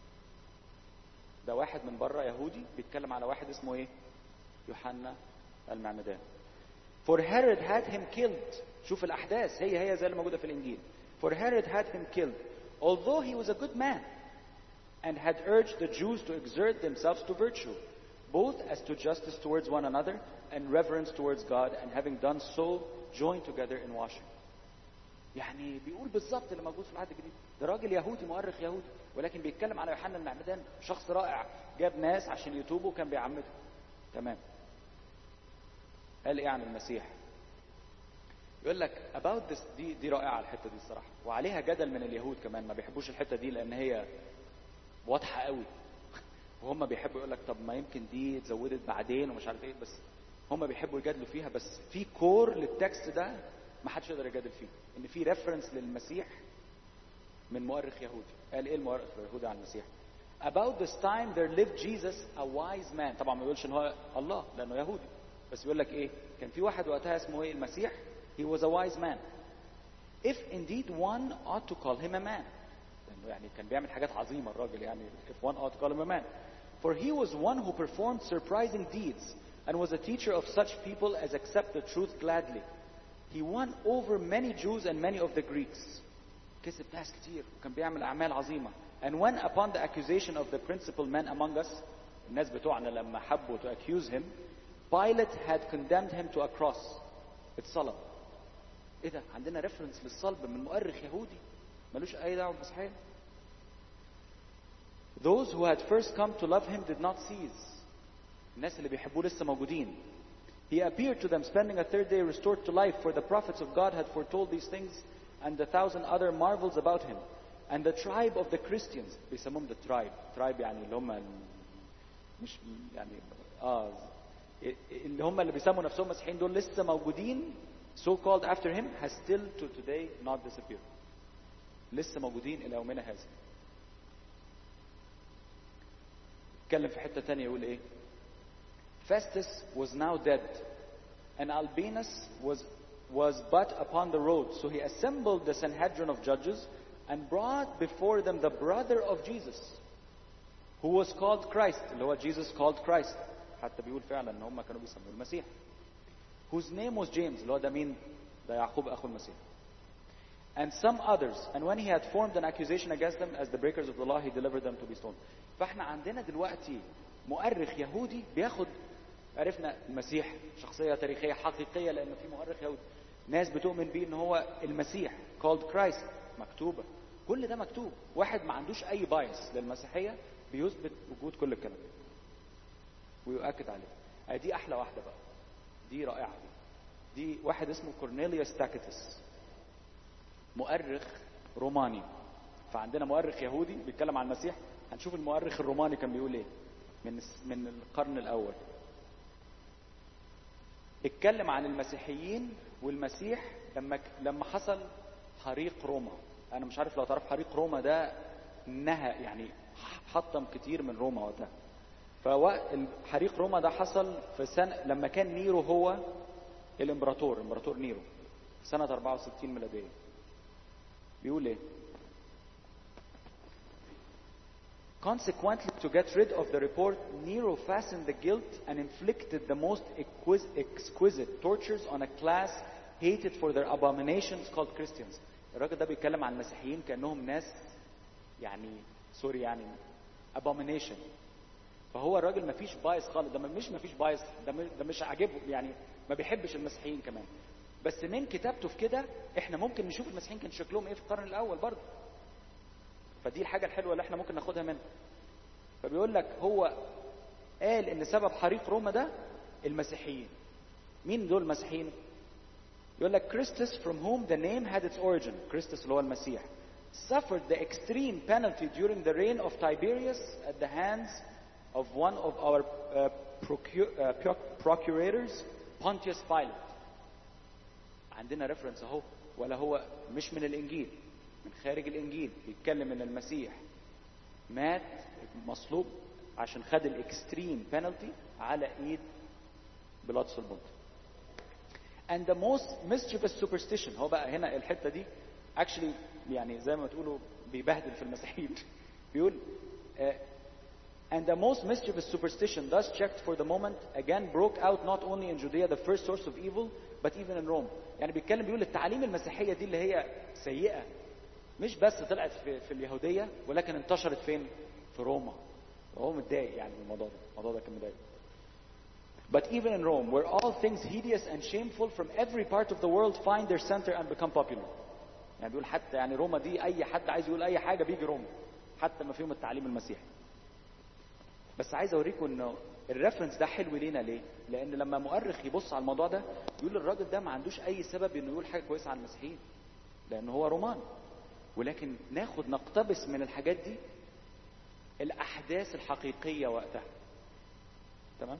ده واحد من بره يهودي بيتكلم على واحد اسمه ايه؟ يوحنا المعمدان. For Herod had him killed. شوف الاحداث هي هي زي اللي موجوده في الانجيل. For Herod had him killed, although he was a good man, and had urged the Jews to exert themselves to virtue, both as to justice towards one another and reverence towards God, and having done so, joined together in washing. يعني بيقول بالظبط اللي موجود في العهد الجديد ده راجل يهودي مؤرخ يهودي ولكن بيتكلم على يوحنا المعمدان شخص رائع جاب ناس عشان يتوبوا وكان بيعمدهم تمام قال ايه عن المسيح يقول لك about this دي دي رائعه الحته دي الصراحه وعليها جدل من اليهود كمان ما بيحبوش الحته دي لان هي واضحه قوي وهم بيحبوا يقول لك طب ما يمكن دي اتزودت بعدين ومش عارف ايه بس هم بيحبوا يجادلوا فيها بس في كور للتكست ده ما حدش يقدر يجادل فيه ان في ريفرنس للمسيح من مؤرخ يهودي قال ايه المؤرخ اليهودي عن المسيح about this time there lived Jesus a wise man طبعا ما بيقولش ان هو الله لانه يهودي بس بيقول لك ايه كان في واحد وقتها اسمه ايه المسيح he was a wise man if indeed one ought to call him a man لانه يعني كان بيعمل حاجات عظيمه الراجل يعني if one ought to call him a man for he was one who performed surprising deeds and was a teacher of such people as accept the truth gladly he won over many Jews and many of the Greeks كسب ناس كتير وكان بيعمل اعمال عظيمه and when upon the accusation of the principal men among us الناس بتوعنا لما حبوا to accuse him Pilate had condemned him to a cross اتصلب ايه ده عندنا ريفرنس للصلب من مؤرخ يهودي ملوش اي دعوه بالمسيحيه Those who had first come to love him did not cease. الناس اللي بيحبوه لسه موجودين. He appeared to them spending a third day restored to life, for the prophets of God had foretold these things and a thousand other marvels about him. And the tribe of the Christians, بيسموهم the tribe, tribe يعني اللي هم ال- مش يعني اه اللي هم اللي بيسموا نفسهم مسيحيين دول لسه موجودين so called after him has still to today not disappeared. لسه موجودين الى يومنا هذا. اتكلم في حته تانية يقول ايه؟ Festus was now dead, and Albinus was was but upon the road. So he assembled the Sanhedrin of judges and brought before them the brother of Jesus, who was called Christ, اللي هو Jesus called Christ. حتى بيقول فعلا ان هم كانوا بيسموه المسيح. whose name was James اللي هو ده مين؟ ده يعقوب أخو المسيح. And some others, and when he had formed an accusation against them as the breakers of the law, he delivered them to be stoned. فاحنا عندنا دلوقتي مؤرخ يهودي بياخد عرفنا المسيح شخصية تاريخية حقيقية لأنه في مؤرخ يهودي ناس بتؤمن بيه إن هو المسيح called Christ مكتوبة كل ده مكتوب واحد ما عندوش أي بايس للمسيحية بيثبت وجود كل الكلام ده ويؤكد عليه آه دي أحلى واحدة بقى دي رائعة دي دي واحد اسمه كورنيليوس تاكيتس مؤرخ روماني فعندنا مؤرخ يهودي بيتكلم عن المسيح هنشوف المؤرخ الروماني كان بيقول ايه من من القرن الاول اتكلم عن المسيحيين والمسيح لما لما حصل حريق روما انا مش عارف لو تعرف حريق روما ده نهى يعني حطم كتير من روما وقتها فحريق روما ده حصل في سنة لما كان نيرو هو الامبراطور امبراطور نيرو سنة 64 ميلادية بيقول ايه Consequently, to get rid of the report, Nero fastened the guilt and inflicted the most exquisite tortures on a class hated for their abominations called Christians. الراجل ده بيتكلم عن المسيحيين كأنهم ناس يعني سوري يعني abomination. فهو الراجل ما فيش بايس خالص ده مش ما فيش بايس ده ده مش عاجبه يعني ما بيحبش المسيحيين كمان. بس من كتابته في كده احنا ممكن نشوف المسيحيين كان شكلهم ايه في القرن الاول برضه. فدي الحاجة الحلوة اللي احنا ممكن ناخدها منه فبيقول لك هو قال ان سبب حريق روما ده المسيحيين مين دول المسيحيين يقول لك Christus from whom the name had its origin Christus اللي هو المسيح suffered the extreme penalty during the reign of Tiberius at the hands of one of our uh, procure, uh, procurators Pontius Pilate عندنا ريفرنس اهو ولا هو مش من الانجيل من خارج الانجيل بيتكلم ان المسيح مات مصلوب عشان خد الاكستريم بينالتي على ايد بيلاطس البنطي and the most mischievous superstition هو بقى هنا الحته دي actually يعني زي ما تقولوا بيبهدل في المسيحيين بيقول uh, and the most mischievous superstition thus checked for the moment again broke out not only in Judea the first source of evil but even in Rome يعني بيتكلم بيقول التعاليم المسيحيه دي اللي هي سيئه مش بس طلعت في, في اليهودية ولكن انتشرت فين؟ في روما. وهو متضايق يعني من الموضوع ده، الموضوع ده كان مضايق. But even in Rome, where all things hideous and shameful from every part of the world find their center and become popular. يعني بيقول حتى يعني روما دي أي حد عايز يقول أي حاجة بيجي روما. حتى ما فيهم التعليم المسيحي. بس عايز أوريكم إنه الريفرنس ده حلو لينا ليه؟ لأن لما مؤرخ يبص على الموضوع ده يقول الراجل ده ما عندوش أي سبب إنه يقول حاجة كويسة عن المسيحيين. لأن هو روماني. ولكن ناخد نقتبس من الحاجات دي الاحداث الحقيقيه وقتها تمام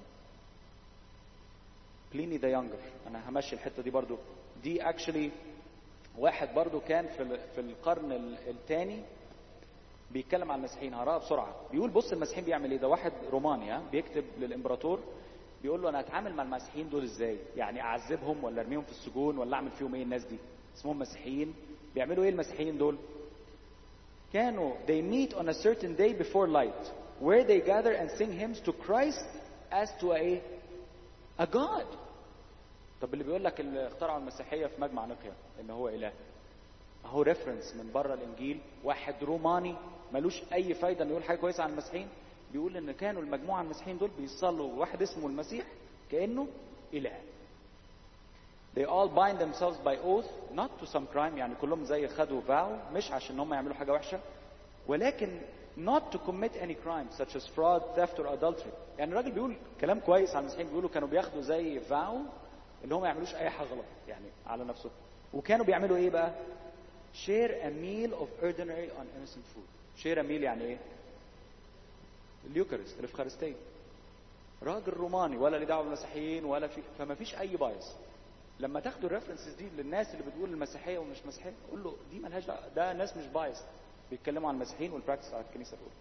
بليني ذا يونجر انا همشي الحته دي برضو دي اكشلي واحد برضو كان في في القرن الثاني بيتكلم عن المسيحيين هقراها بسرعه بيقول بص المسيحيين بيعمل ايه ده واحد روماني ها بيكتب للامبراطور بيقول له انا اتعامل مع المسيحيين دول ازاي يعني اعذبهم ولا ارميهم في السجون ولا اعمل فيهم ايه الناس دي اسمهم مسيحيين بيعملوا ايه المسيحيين دول كانوا they meet on a certain day before light where they gather and sing hymns to Christ as to a a God طب اللي بيقول لك اللي اخترعوا المسيحيه في مجمع نقيا ان هو اله اهو ريفرنس من بره الانجيل واحد روماني ملوش اي فايده انه يقول حاجه كويسه عن المسيحيين بيقول ان كانوا المجموعه المسيحيين دول بيصلوا واحد اسمه المسيح كانه اله They all bind themselves by oath not to some crime يعني كلهم زي خدوا vow مش عشان هم يعملوا حاجة وحشة ولكن not to commit any crime such as fraud, theft or adultery يعني الراجل بيقول كلام كويس عن المسيحيين بيقولوا كانوا بياخدوا زي vow ان هم ما يعملوش اي حاجة غلط يعني على نفسهم وكانوا بيعملوا ايه بقى share a meal of ordinary on innocent food share a meal يعني ايه اليوكارست الافخارستيه راجل روماني ولا ليه دعوه بالمسيحيين ولا في فما فيش اي بايظ لما تاخدوا الريفرنسز دي للناس اللي بتقول المسيحيه ومش مسيحيه قول له دي ملهاش دعوه ده ناس مش بايظ بيتكلموا عن المسيحيين والبراكتس على الكنيسه الاولى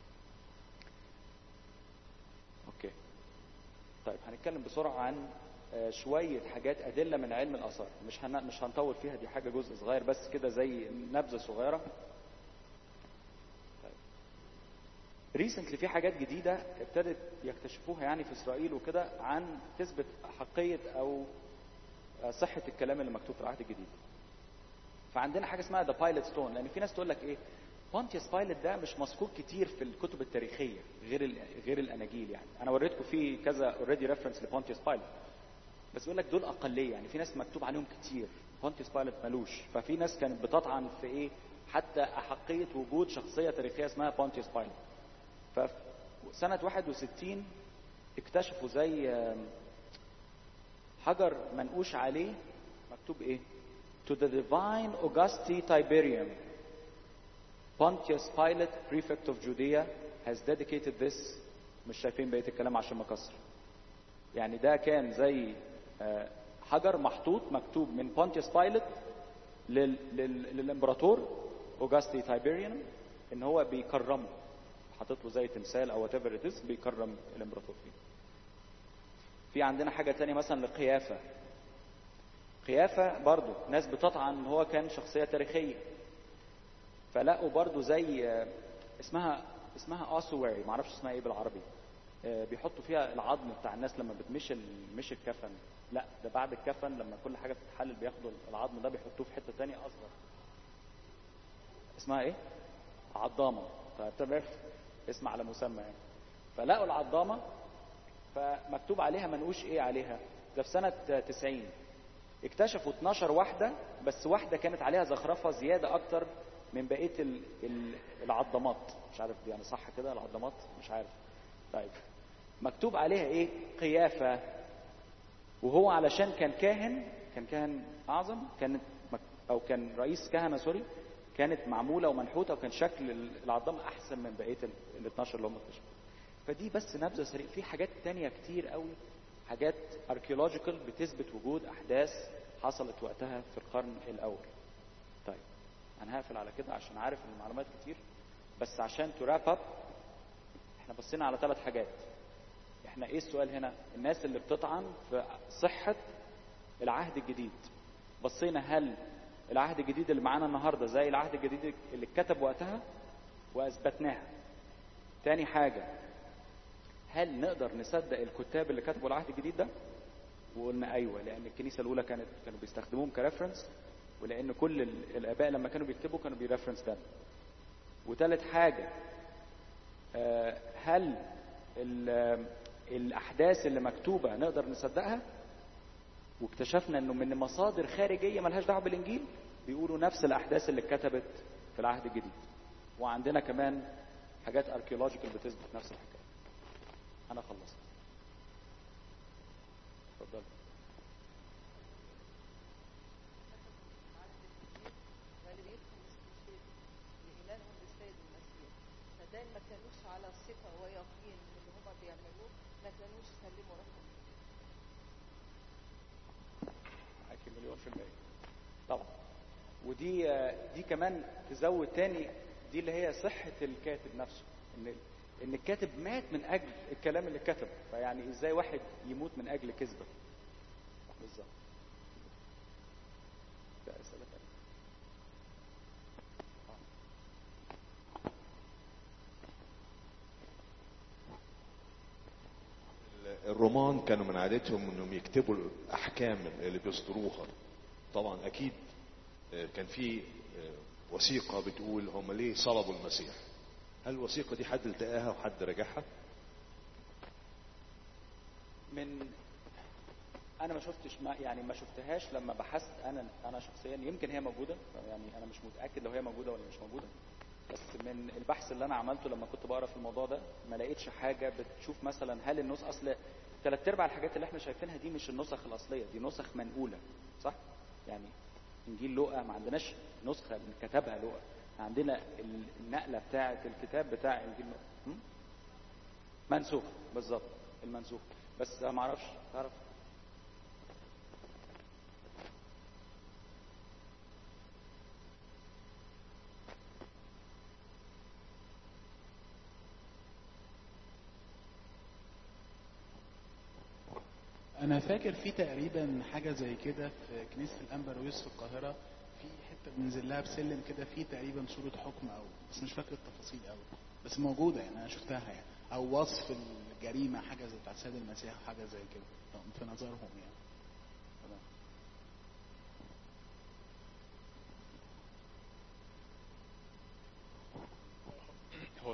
اوكي طيب هنتكلم بسرعه عن شويه حاجات ادله من علم الاثار مش هن... مش هنطول فيها دي حاجه جزء صغير بس كده زي نبذه صغيره طيب ريسنتلي في حاجات جديده ابتدت يكتشفوها يعني في اسرائيل وكده عن تثبت حقيه او آه، صحه الكلام اللي مكتوب في العهد الجديد فعندنا حاجه اسمها ذا بايلوت ستون لان في ناس تقول لك ايه بونتيوس بايلوت ده مش مذكور كتير في الكتب التاريخيه غير ال- غير الاناجيل يعني انا وريتكم في كذا اوريدي ريفرنس لبونتيوس بايلوت بس يقول لك دول اقليه يعني في ناس مكتوب عليهم كتير بونتيوس بايلوت ملوش ففي ناس كانت بتطعن في ايه حتى احقيه وجود شخصيه تاريخيه اسمها بونتيوس بايلوت ففي سنه 61 اكتشفوا زي آم، حجر منقوش عليه مكتوب ايه to the divine Augusti Tiberium Pontius Pilate prefect of Judea has dedicated this مش شايفين بقيه الكلام عشان مكسر يعني ده كان زي آه، حجر محطوط مكتوب من بونتيوس بايلوت لل... لل... للامبراطور اوجاستي تايبيريان ان هو بيكرمه حاطط له زي تمثال او whatever it is بيكرم الامبراطور فيه في عندنا حاجه تانية مثلا لقيافه قيافه برضو ناس بتطعن ان هو كان شخصيه تاريخيه فلقوا برضو زي آه، اسمها اسمها اسواري معرفش اسمها ايه بالعربي آه، بيحطوا فيها العظم بتاع الناس لما بتمشي ال- مش الكفن لا ده بعد الكفن لما كل حاجه بتتحلل بياخدوا العظم ده بيحطوه في حته تانية اصغر اسمها ايه عظامه فتعرف اسم على مسمى يعني فلقوا العظامه فمكتوب عليها منقوش ايه عليها ده في سنه 90 اكتشفوا 12 واحده بس واحده كانت عليها زخرفه زياده اكتر من بقيه ال- ال- العضمات مش عارف دي يعني صح كده العضمات مش عارف طيب مكتوب عليها ايه قيافه وهو علشان كان كاهن كان كاهن اعظم كانت مك- او كان رئيس كهنه سوري كانت معموله ومنحوته وكان شكل ال- العظام احسن من بقيه ال 12 اللي هم اكتشفوا فدي بس نبذه سريعه في حاجات تانية كتير قوي حاجات اركيولوجيكال بتثبت وجود احداث حصلت وقتها في القرن الاول طيب انا هقفل على كده عشان عارف ان المعلومات كتير بس عشان تراب اب احنا بصينا على ثلاث حاجات احنا ايه السؤال هنا الناس اللي بتطعن في صحة العهد الجديد بصينا هل العهد الجديد اللي معانا النهارده زي العهد الجديد اللي اتكتب وقتها واثبتناها تاني حاجة هل نقدر نصدق الكتاب اللي كتبوا العهد الجديد ده وقلنا ايوه لان الكنيسه الاولى كانت كانوا بيستخدموهم كريفرنس ولان كل ال- الاباء لما كانوا بيكتبوا كانوا بيرفرنس ده وثالث حاجه آه، هل ال- آه، الاحداث اللي مكتوبه نقدر نصدقها واكتشفنا انه من مصادر خارجيه ملهاش دعوه بالانجيل بيقولوا نفس الاحداث اللي اتكتبت في العهد الجديد وعندنا كمان حاجات اركيولوجيكال بتثبت نفس الحكايه انا خلصت اتفضل واللي بيفهم استشهاد لإيمانهم بالسيد المسيح فده ما كانوش على ثقة ويقين من اللي هما بيعملوه ما كانوش سلموا روحهم معاكي مليون في المية طبعا ودي آه، دي كمان تزود تاني دي اللي هي صحة الكاتب نفسه ان ان الكاتب مات من اجل الكلام اللي كتبه فيعني ازاي واحد يموت من اجل كذبة بالظبط ده اسئلة تانية الرومان كانوا من عادتهم انهم يكتبوا الاحكام اللي بيصدروها طبعا اكيد آه، كان في آه، وثيقه بتقول هم ليه صلبوا المسيح هل الوثيقه دي حد التقاها وحد راجعها من انا ما شفتش ما يعني ما شفتهاش لما بحثت انا انا شخصيا يمكن هي موجوده يعني انا مش متاكد لو هي موجوده ولا مش موجوده بس من البحث اللي انا عملته لما كنت بقرا في الموضوع ده ما لقيتش حاجه بتشوف مثلا هل النسخ اصل ثلاث ارباع الحاجات اللي احنا شايفينها دي مش النسخ الاصليه دي نسخ منقوله صح يعني انجيل لوقا ما عندناش نسخه كتبها لوقا عندنا ال- النقله بتاعه الكتاب بتاع انجيل لوقا م? منسوخ بالظبط المنسوخ بس ما اعرفش تعرف انا فاكر في تقريبا حاجه زي كده في كنيسه الانبرويس في القاهره في حته بننزل لها بسلم كده في تقريبا صوره حكم او بس مش فاكر التفاصيل قوي بس موجوده يعني انا شفتها يعني او وصف الجريمه حاجه زي بتاع السيد المسيح حاجه زي كده في نظرهم يعني تمام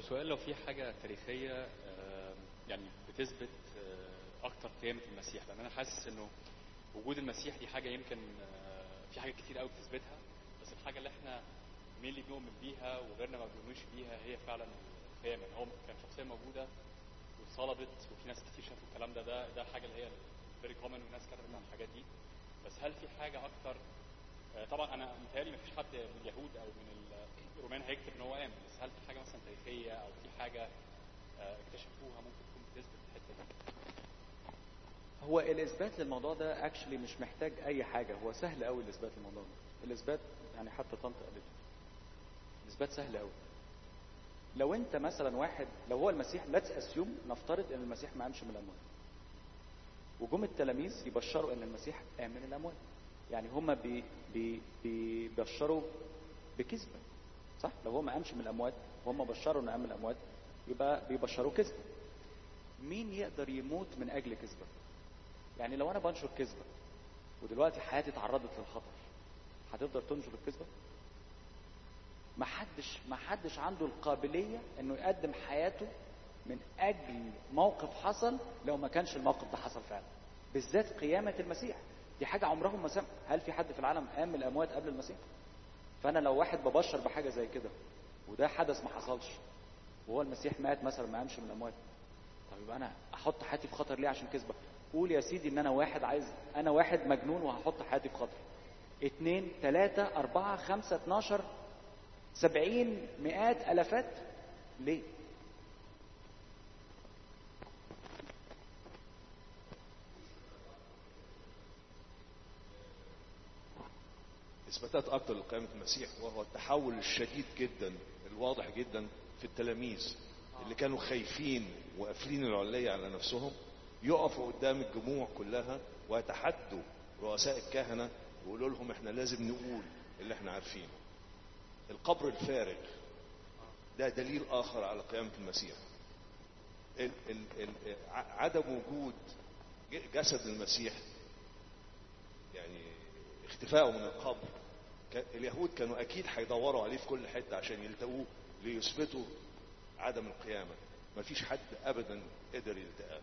سؤال لو في حاجة تاريخية آه، يعني بتثبت آه، أكتر قيامة المسيح لأن أنا حاسس إنه وجود المسيح دي حاجة يمكن آه، في حاجات كتير قوي بتثبتها بس الحاجة اللي إحنا مين اللي بنؤمن بيها وغيرنا ما بيؤمنوش بيها هي فعلا القيامة إن هو كان شخصية موجودة وصلبت وفي ناس كتير شافوا الكلام ده ده ده حاجة اللي هي فيري كومن والناس كتبت عن الحاجات دي بس هل في حاجة أكتر آه، طبعا أنا متهيألي مفيش حد من اليهود أو من الرومان هيكتب إن هو قام بس هل في حاجة مثلا تاريخية أو في حاجة آه، اكتشفوها ممكن تكون بتثبت الحته دي هو الاثبات للموضوع ده اكشلي مش محتاج اي حاجه هو سهل قوي الاثبات للموضوع ده الاثبات يعني حتى طنط قالت الاثبات سهل قوي لو انت مثلا واحد لو هو المسيح ليتس اسيوم نفترض ان المسيح ما قامش من الاموات وجم التلاميذ يبشروا ان المسيح قام من الاموات يعني هم بي بي بيبشروا بكذبه صح لو هو ما قامش من الاموات وهم بشروا انه قام من الاموات يبقى بيبشروا كذبه مين يقدر يموت من اجل كذبه يعني لو انا بنشر كذبه ودلوقتي حياتي اتعرضت للخطر هتقدر تنشر الكذبه ما حدش ما حدش عنده القابليه انه يقدم حياته من اجل موقف حصل لو ما كانش الموقف ده حصل فعلا بالذات قيامه المسيح دي حاجه عمرهم ما سمع هل في حد في العالم قام من الاموات قبل المسيح فانا لو واحد ببشر بحاجه زي كده وده حدث ما حصلش وهو المسيح مات مثلا ما قامش من الاموات طب يبقى انا احط حياتي في خطر ليه عشان كذبه قول يا سيدي ان انا واحد عايز انا واحد مجنون وهحط حياتي في خطر اتنين تلاتة اربعة خمسة اتناشر سبعين مئات الافات ليه اثباتات اكتر لقيامه المسيح وهو التحول الشديد جدا الواضح جدا في التلاميذ اللي كانوا خايفين وقافلين العليه على نفسهم يقفوا قدام الجموع كلها ويتحدوا رؤساء الكهنه ويقولوا لهم احنا لازم نقول اللي احنا عارفينه القبر الفارغ ده دليل اخر على قيامه المسيح ال ال ال ع- عدم وجود ج- جسد المسيح يعني اختفائه من القبر ك- اليهود كانوا اكيد هيدوروا عليه في كل حته عشان يلتقوه ليثبتوا عدم القيامه مفيش حد ابدا قدر يلتقاه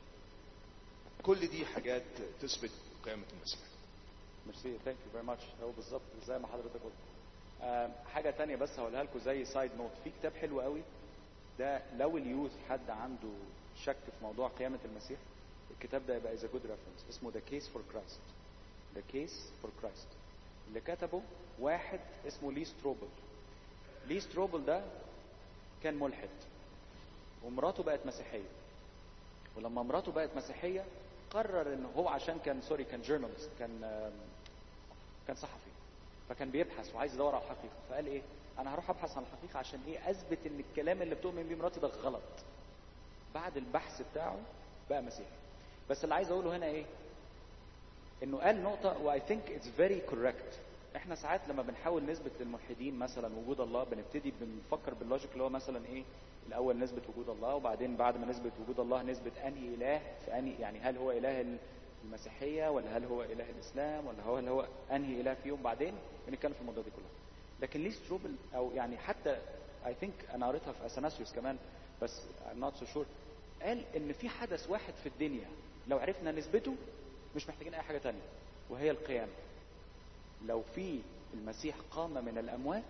كل دي حاجات تثبت قيامه المسيح ميرسي ثانك يو فيري ماتش هو بالظبط زي ما حضرتك قلت آم، حاجه تانية بس هقولها لكم زي سايد نوت في كتاب حلو قوي ده لو اليوث حد عنده شك في موضوع قيامه المسيح الكتاب ده يبقى از جود ريفرنس اسمه ذا كيس فور كرايست ذا كيس فور كرايست اللي كتبه واحد اسمه لي ستروبل لي ستروبل ده كان ملحد ومراته بقت مسيحيه ولما مراته بقت مسيحيه قرر ان هو عشان كان سوري كان جورنالست كان آم، كان صحفي فكان بيبحث وعايز يدور على الحقيقه فقال ايه انا هروح ابحث عن الحقيقه عشان ايه اثبت ان الكلام اللي بتؤمن بيه مراتي ده غلط بعد البحث بتاعه بقى مسيحي بس اللي عايز اقوله هنا ايه انه قال نقطه واي ثينك اتس فيري كوريكت احنا ساعات لما بنحاول نثبت للملحدين مثلا وجود الله بنبتدي بنفكر باللوجيك اللي هو مثلا ايه الاول نثبت وجود الله وبعدين بعد ما نثبت وجود الله نثبت انهي اله في انهي يعني هل هو اله المسيحيه ولا هل هو اله الاسلام ولا هو هل هو انهي اله فيهم بعدين بنتكلم في الموضوع دي كلها لكن ليه ستروبل او يعني حتى اي ثينك انا قريتها في اثناسيوس كمان بس I'm not so sure قال ان في حدث واحد في الدنيا لو عرفنا نثبته مش محتاجين اي حاجه تانية وهي القيامه لو في المسيح قام من الاموات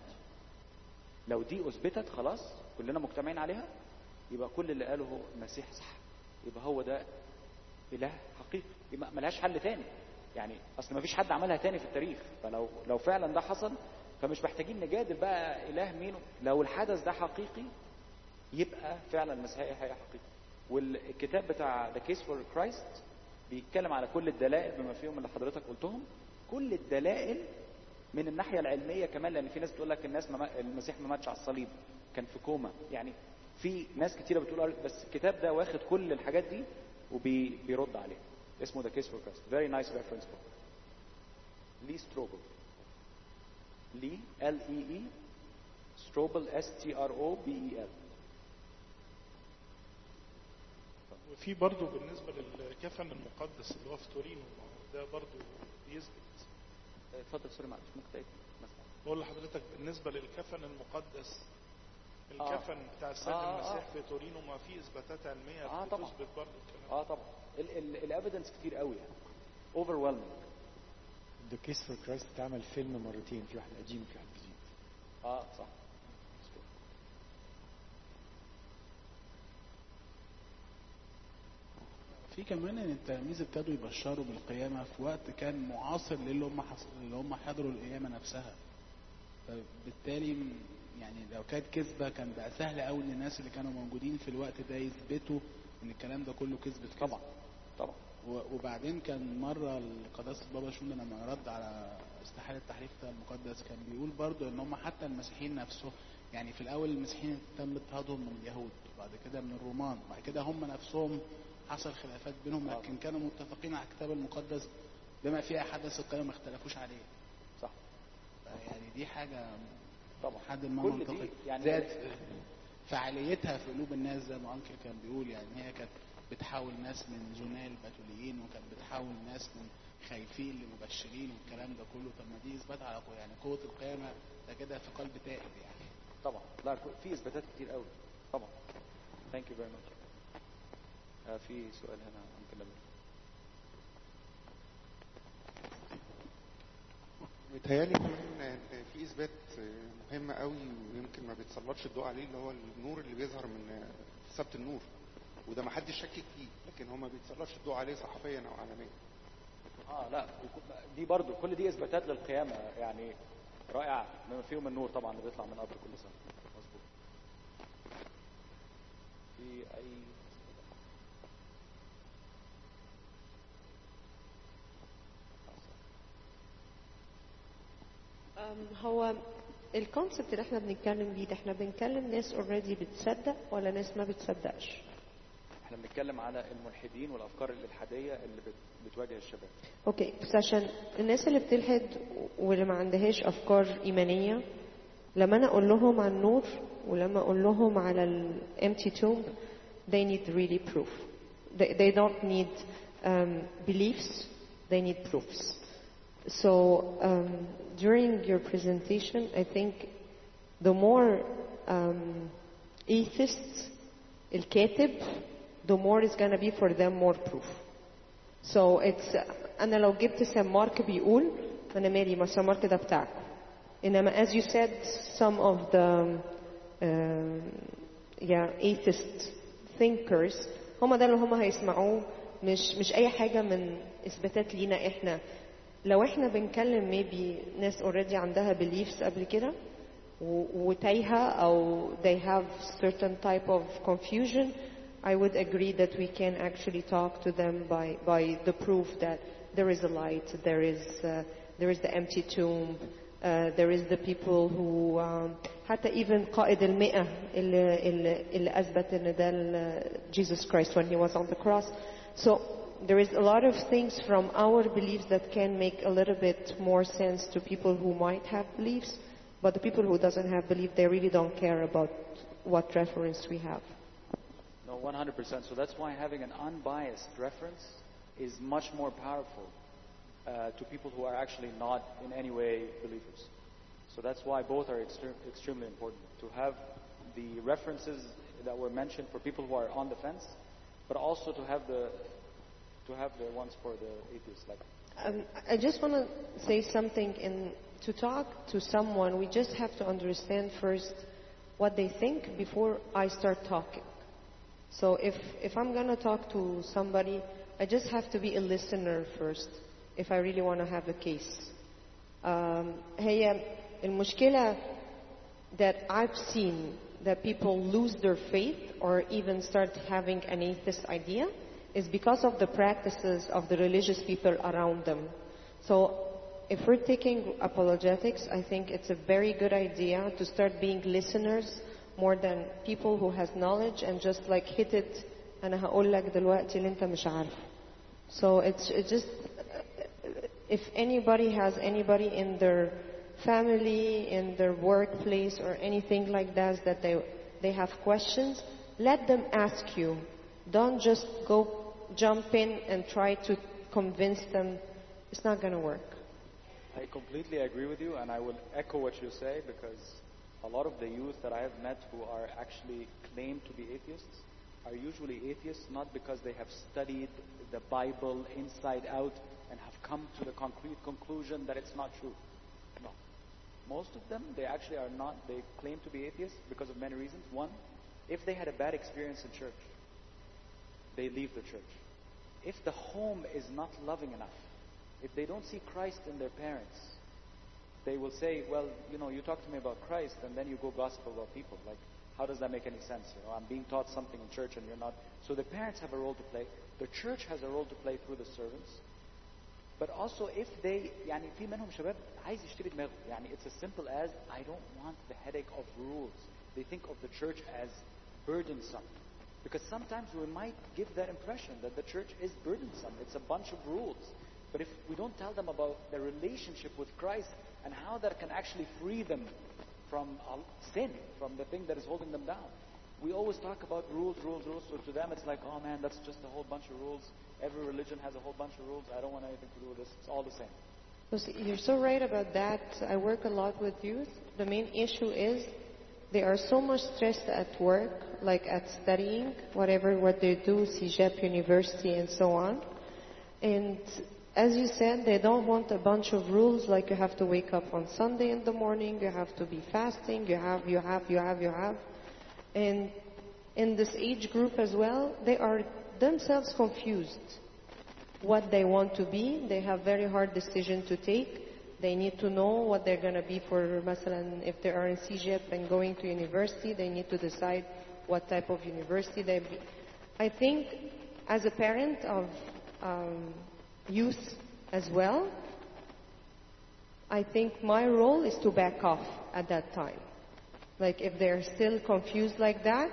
لو دي اثبتت خلاص كلنا مجتمعين عليها يبقى كل اللي قاله هو المسيح صح يبقى هو ده اله حقيقي يبقى ملهاش حل تاني يعني اصل ما فيش حد عملها تاني في التاريخ فلو لو فعلا ده حصل فمش محتاجين نجادل بقى اله مين لو الحدث ده حقيقي يبقى فعلا المسيحيه هي حقيقي والكتاب بتاع The Case for Christ بيتكلم على كل الدلائل بما فيهم اللي حضرتك قلتهم كل الدلائل من الناحيه العلميه كمان لان في ناس بتقول لك الناس ما المسيح ما ماتش على الصليب كان في كوما يعني في ناس كتيره بتقول بس الكتاب ده واخد كل الحاجات دي وبيرد عليها اسمه ذا كيس فور كرايست فيري نايس ريفرنس بوك لي ستروبل لي ال اي اي ستروبل اس تي ار او بي اي ال وفي برضه بالنسبة للكفن المقدس اللي هو في تورينو ما هو ده برضه بيثبت اتفضل سوري معلش ممكن تعيد مثلا بقول لحضرتك بالنسبة للكفن المقدس الكفن بتاع السيد آه، آه. المسيح في تورينو ما فيه اثباتات علميه آه، طبعا. بتثبت برضه الكلام اه طبعا الايفيدنس كتير قوي يعني overwhelming ذا كيس فور كرايست اتعمل فيلم مرتين في واحد قديم وفي واحد جديد اه صح في كمان ان التلاميذ ابتدوا يبشروا بالقيامه في وقت كان معاصر للي هم حص... اللي هم حضروا القيامه نفسها فبالتالي م- يعني لو كانت كذبه كان بقى سهل قوي ان الناس اللي كانوا موجودين في الوقت ده يثبتوا ان الكلام ده كله كذب في كذب. طبعا طبعا و- وبعدين كان مرة قداسة بابا شنودة لما رد على استحالة التحريف بتاع المقدس كان بيقول برضو ان هم حتى المسيحيين نفسهم يعني في الاول المسيحيين تم اضطهادهم من اليهود وبعد كده من الرومان وبعد كده هم نفسهم حصل خلافات بينهم لكن كانوا متفقين على الكتاب المقدس بما فيه حدث القيامة ما اختلفوش عليه صح يعني دي حاجة طبعا لحد ما كل دي منطقي يعني- زاد فعاليتها في قلوب الناس زي ما انكل كان بيقول يعني هي كانت بتحول ناس من زنال بتوليين وكانت بتحول ناس من خايفين لمبشرين والكلام ده كله طب ما دي اثبات على قوة يعني قوة القيامة ده كده في قلب تائب يعني طبعا لا في اثباتات كتير قوي طبعا ثانك يو فيري ماتش في سؤال هنا ممكن نعمل متهيألي كمان في إثبات مهم قوي ويمكن ما بيتسلطش الضوء عليه اللي هو النور اللي بيظهر من سبت النور وده ما حدش شكك فيه لكن هو ما بيتسلطش الضوء عليه صحفيا أو عالميا اه لا وك- دي برضو كل دي اثباتات للقيامه يعني رائعه بما فيهم النور طبعا اللي بيطلع من قبر كل سنه مظبوط في اي أم، هو الكونسبت اللي احنا بنتكلم بيه ده احنا بنتكلم ناس اوريدي بتصدق ولا ناس ما بتصدقش احنا بنتكلم على الملحدين والافكار الالحاديه اللي بت- بتواجه الشباب اوكي بس عشان الناس اللي بتلحد واللي ما عندهاش افكار ايمانيه لما انا اقول لهم عن النور ولما اقول لهم على الامتي tomb they need really proof they, they don't need um, beliefs they need proofs so um, during your presentation i think the more um, atheists الكاتب the more is gonna be for them more proof So it's أنا لو جبت سام مارك بيقول أنا مالي ما سام مارك ده بتاعكم إنما as you said some of the um, yeah, atheist thinkers هم ده اللي هم هيسمعوه مش مش أي حاجة من إثباتات لينا إحنا لو إحنا بنكلم maybe ناس already عندها beliefs قبل كده و- وتايهة أو they have certain type of confusion I would agree that we can actually talk to them by, by the proof that there is a light, there is, uh, there is the empty tomb, uh, there is the people who um, حتى even قائد المئة اللي, اللي, اللي أثبت إن ده ال- Jesus Christ when he was on the cross. So there is a lot of things from our beliefs that can make a little bit more sense to people who might have beliefs, but the people who doesn't have belief, they really don't care about what reference we have. No, 100%. So that's why having an unbiased reference is much more powerful uh, to people who are actually not in any way believers. So that's why both are extre- extremely important. To have the references that were mentioned for people who are on the fence, but also to have the to have the ones for the atheists. Like Um, I just want to say something. In to talk to someone, we just have to understand first what they think before I start talking. So if if I'm gonna talk to somebody, I just have to be a listener first. If I really want to have a case. Um, هي المشكلة that I've seen that people lose their faith or even start having an atheist idea is because of the practices of the religious people around them. So if we're taking apologetics, I think it's a very good idea to start being listeners more than people who has knowledge and just like hit it أنا هقول لك دلوقتي اللي أنت مش عارفه. So it's, it's just if anybody has anybody in their family, in their workplace, or anything like that that they they have questions, let them ask you. Don't just go jump in and try to convince them. It's not going to work. I completely agree with you, and I will echo what you say because a lot of the youth that I have met who are actually claim to be atheists are usually atheists not because they have studied the Bible inside out and have come to the concrete conclusion that it's not true. No. Most of them, they actually are not, they claim to be atheists because of many reasons. One, if they had a bad experience in church, they leave the church. If the home is not loving enough, if they don't see Christ in their parents, they will say, well, you know, you talk to me about Christ and then you go gossip about people. Like, how does that make any sense? You know, I'm being taught something in church and you're not. So the parents have a role to play. The church has a role to play through the servants. But also if they يعني في منهم شباب عايز يشتري دماغه يعني it's as simple as I don't want the headache of rules. They think of the church as burdensome. Because sometimes we might give that impression that the church is burdensome. It's a bunch of rules. But if we don't tell them about their relationship with Christ and how that can actually free them from uh, sin, from the thing that is holding them down. We always talk about rules, rules, rules. So to them it's like, oh man, that's just a whole bunch of rules. Every religion has a whole bunch of rules. I don't want anything to do with this. It's all the same. So see, You're so right about that. I work a lot with youth. The main issue is they are so much stressed at work, like at studying, whatever what they do, CJEP, university, and so on. And as you said, they don't want a bunch of rules like you have to wake up on Sunday in the morning, you have to be fasting, you have, you have, you have, you have. And in this age group as well, they are themselves confused what they want to be. They have very hard decision to take. They need to know what they're going to be for, مثلا, if they are in CGEP and going to university, they need to decide what type of university they be. I think as a parent of um, youth as well, I think my role is to back off at that time. Like if they're still confused like that,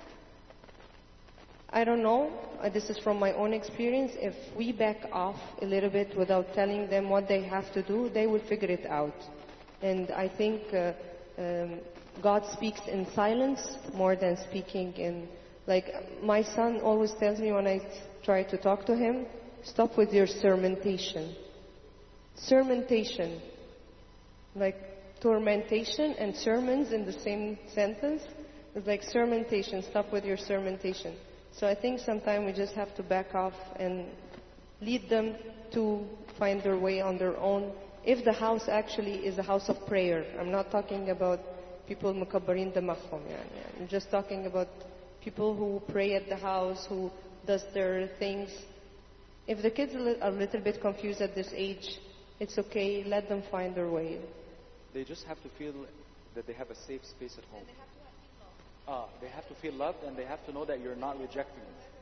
I don't know. Uh, This is from my own experience. If we back off a little bit without telling them what they have to do, they will figure it out. And I think uh, um, God speaks in silence more than speaking in. Like my son always tells me when I try to talk to him, stop with your sermontation. Sermontation, like tormentation and sermons in the same sentence. It's like sermontation. Stop with your sermontation. So I think sometimes we just have to back off and lead them to find their way on their own. If the house actually is a house of prayer, I'm not talking about people مكبرين دماغهم يعني. I'm just talking about people who pray at the house, who does their things. If the kids are li- are a little bit confused at this age, it's okay. Let them find their way. They just have to feel that they have a safe space at home. Ah, they have to feel loved and they have to know that you're not rejecting them.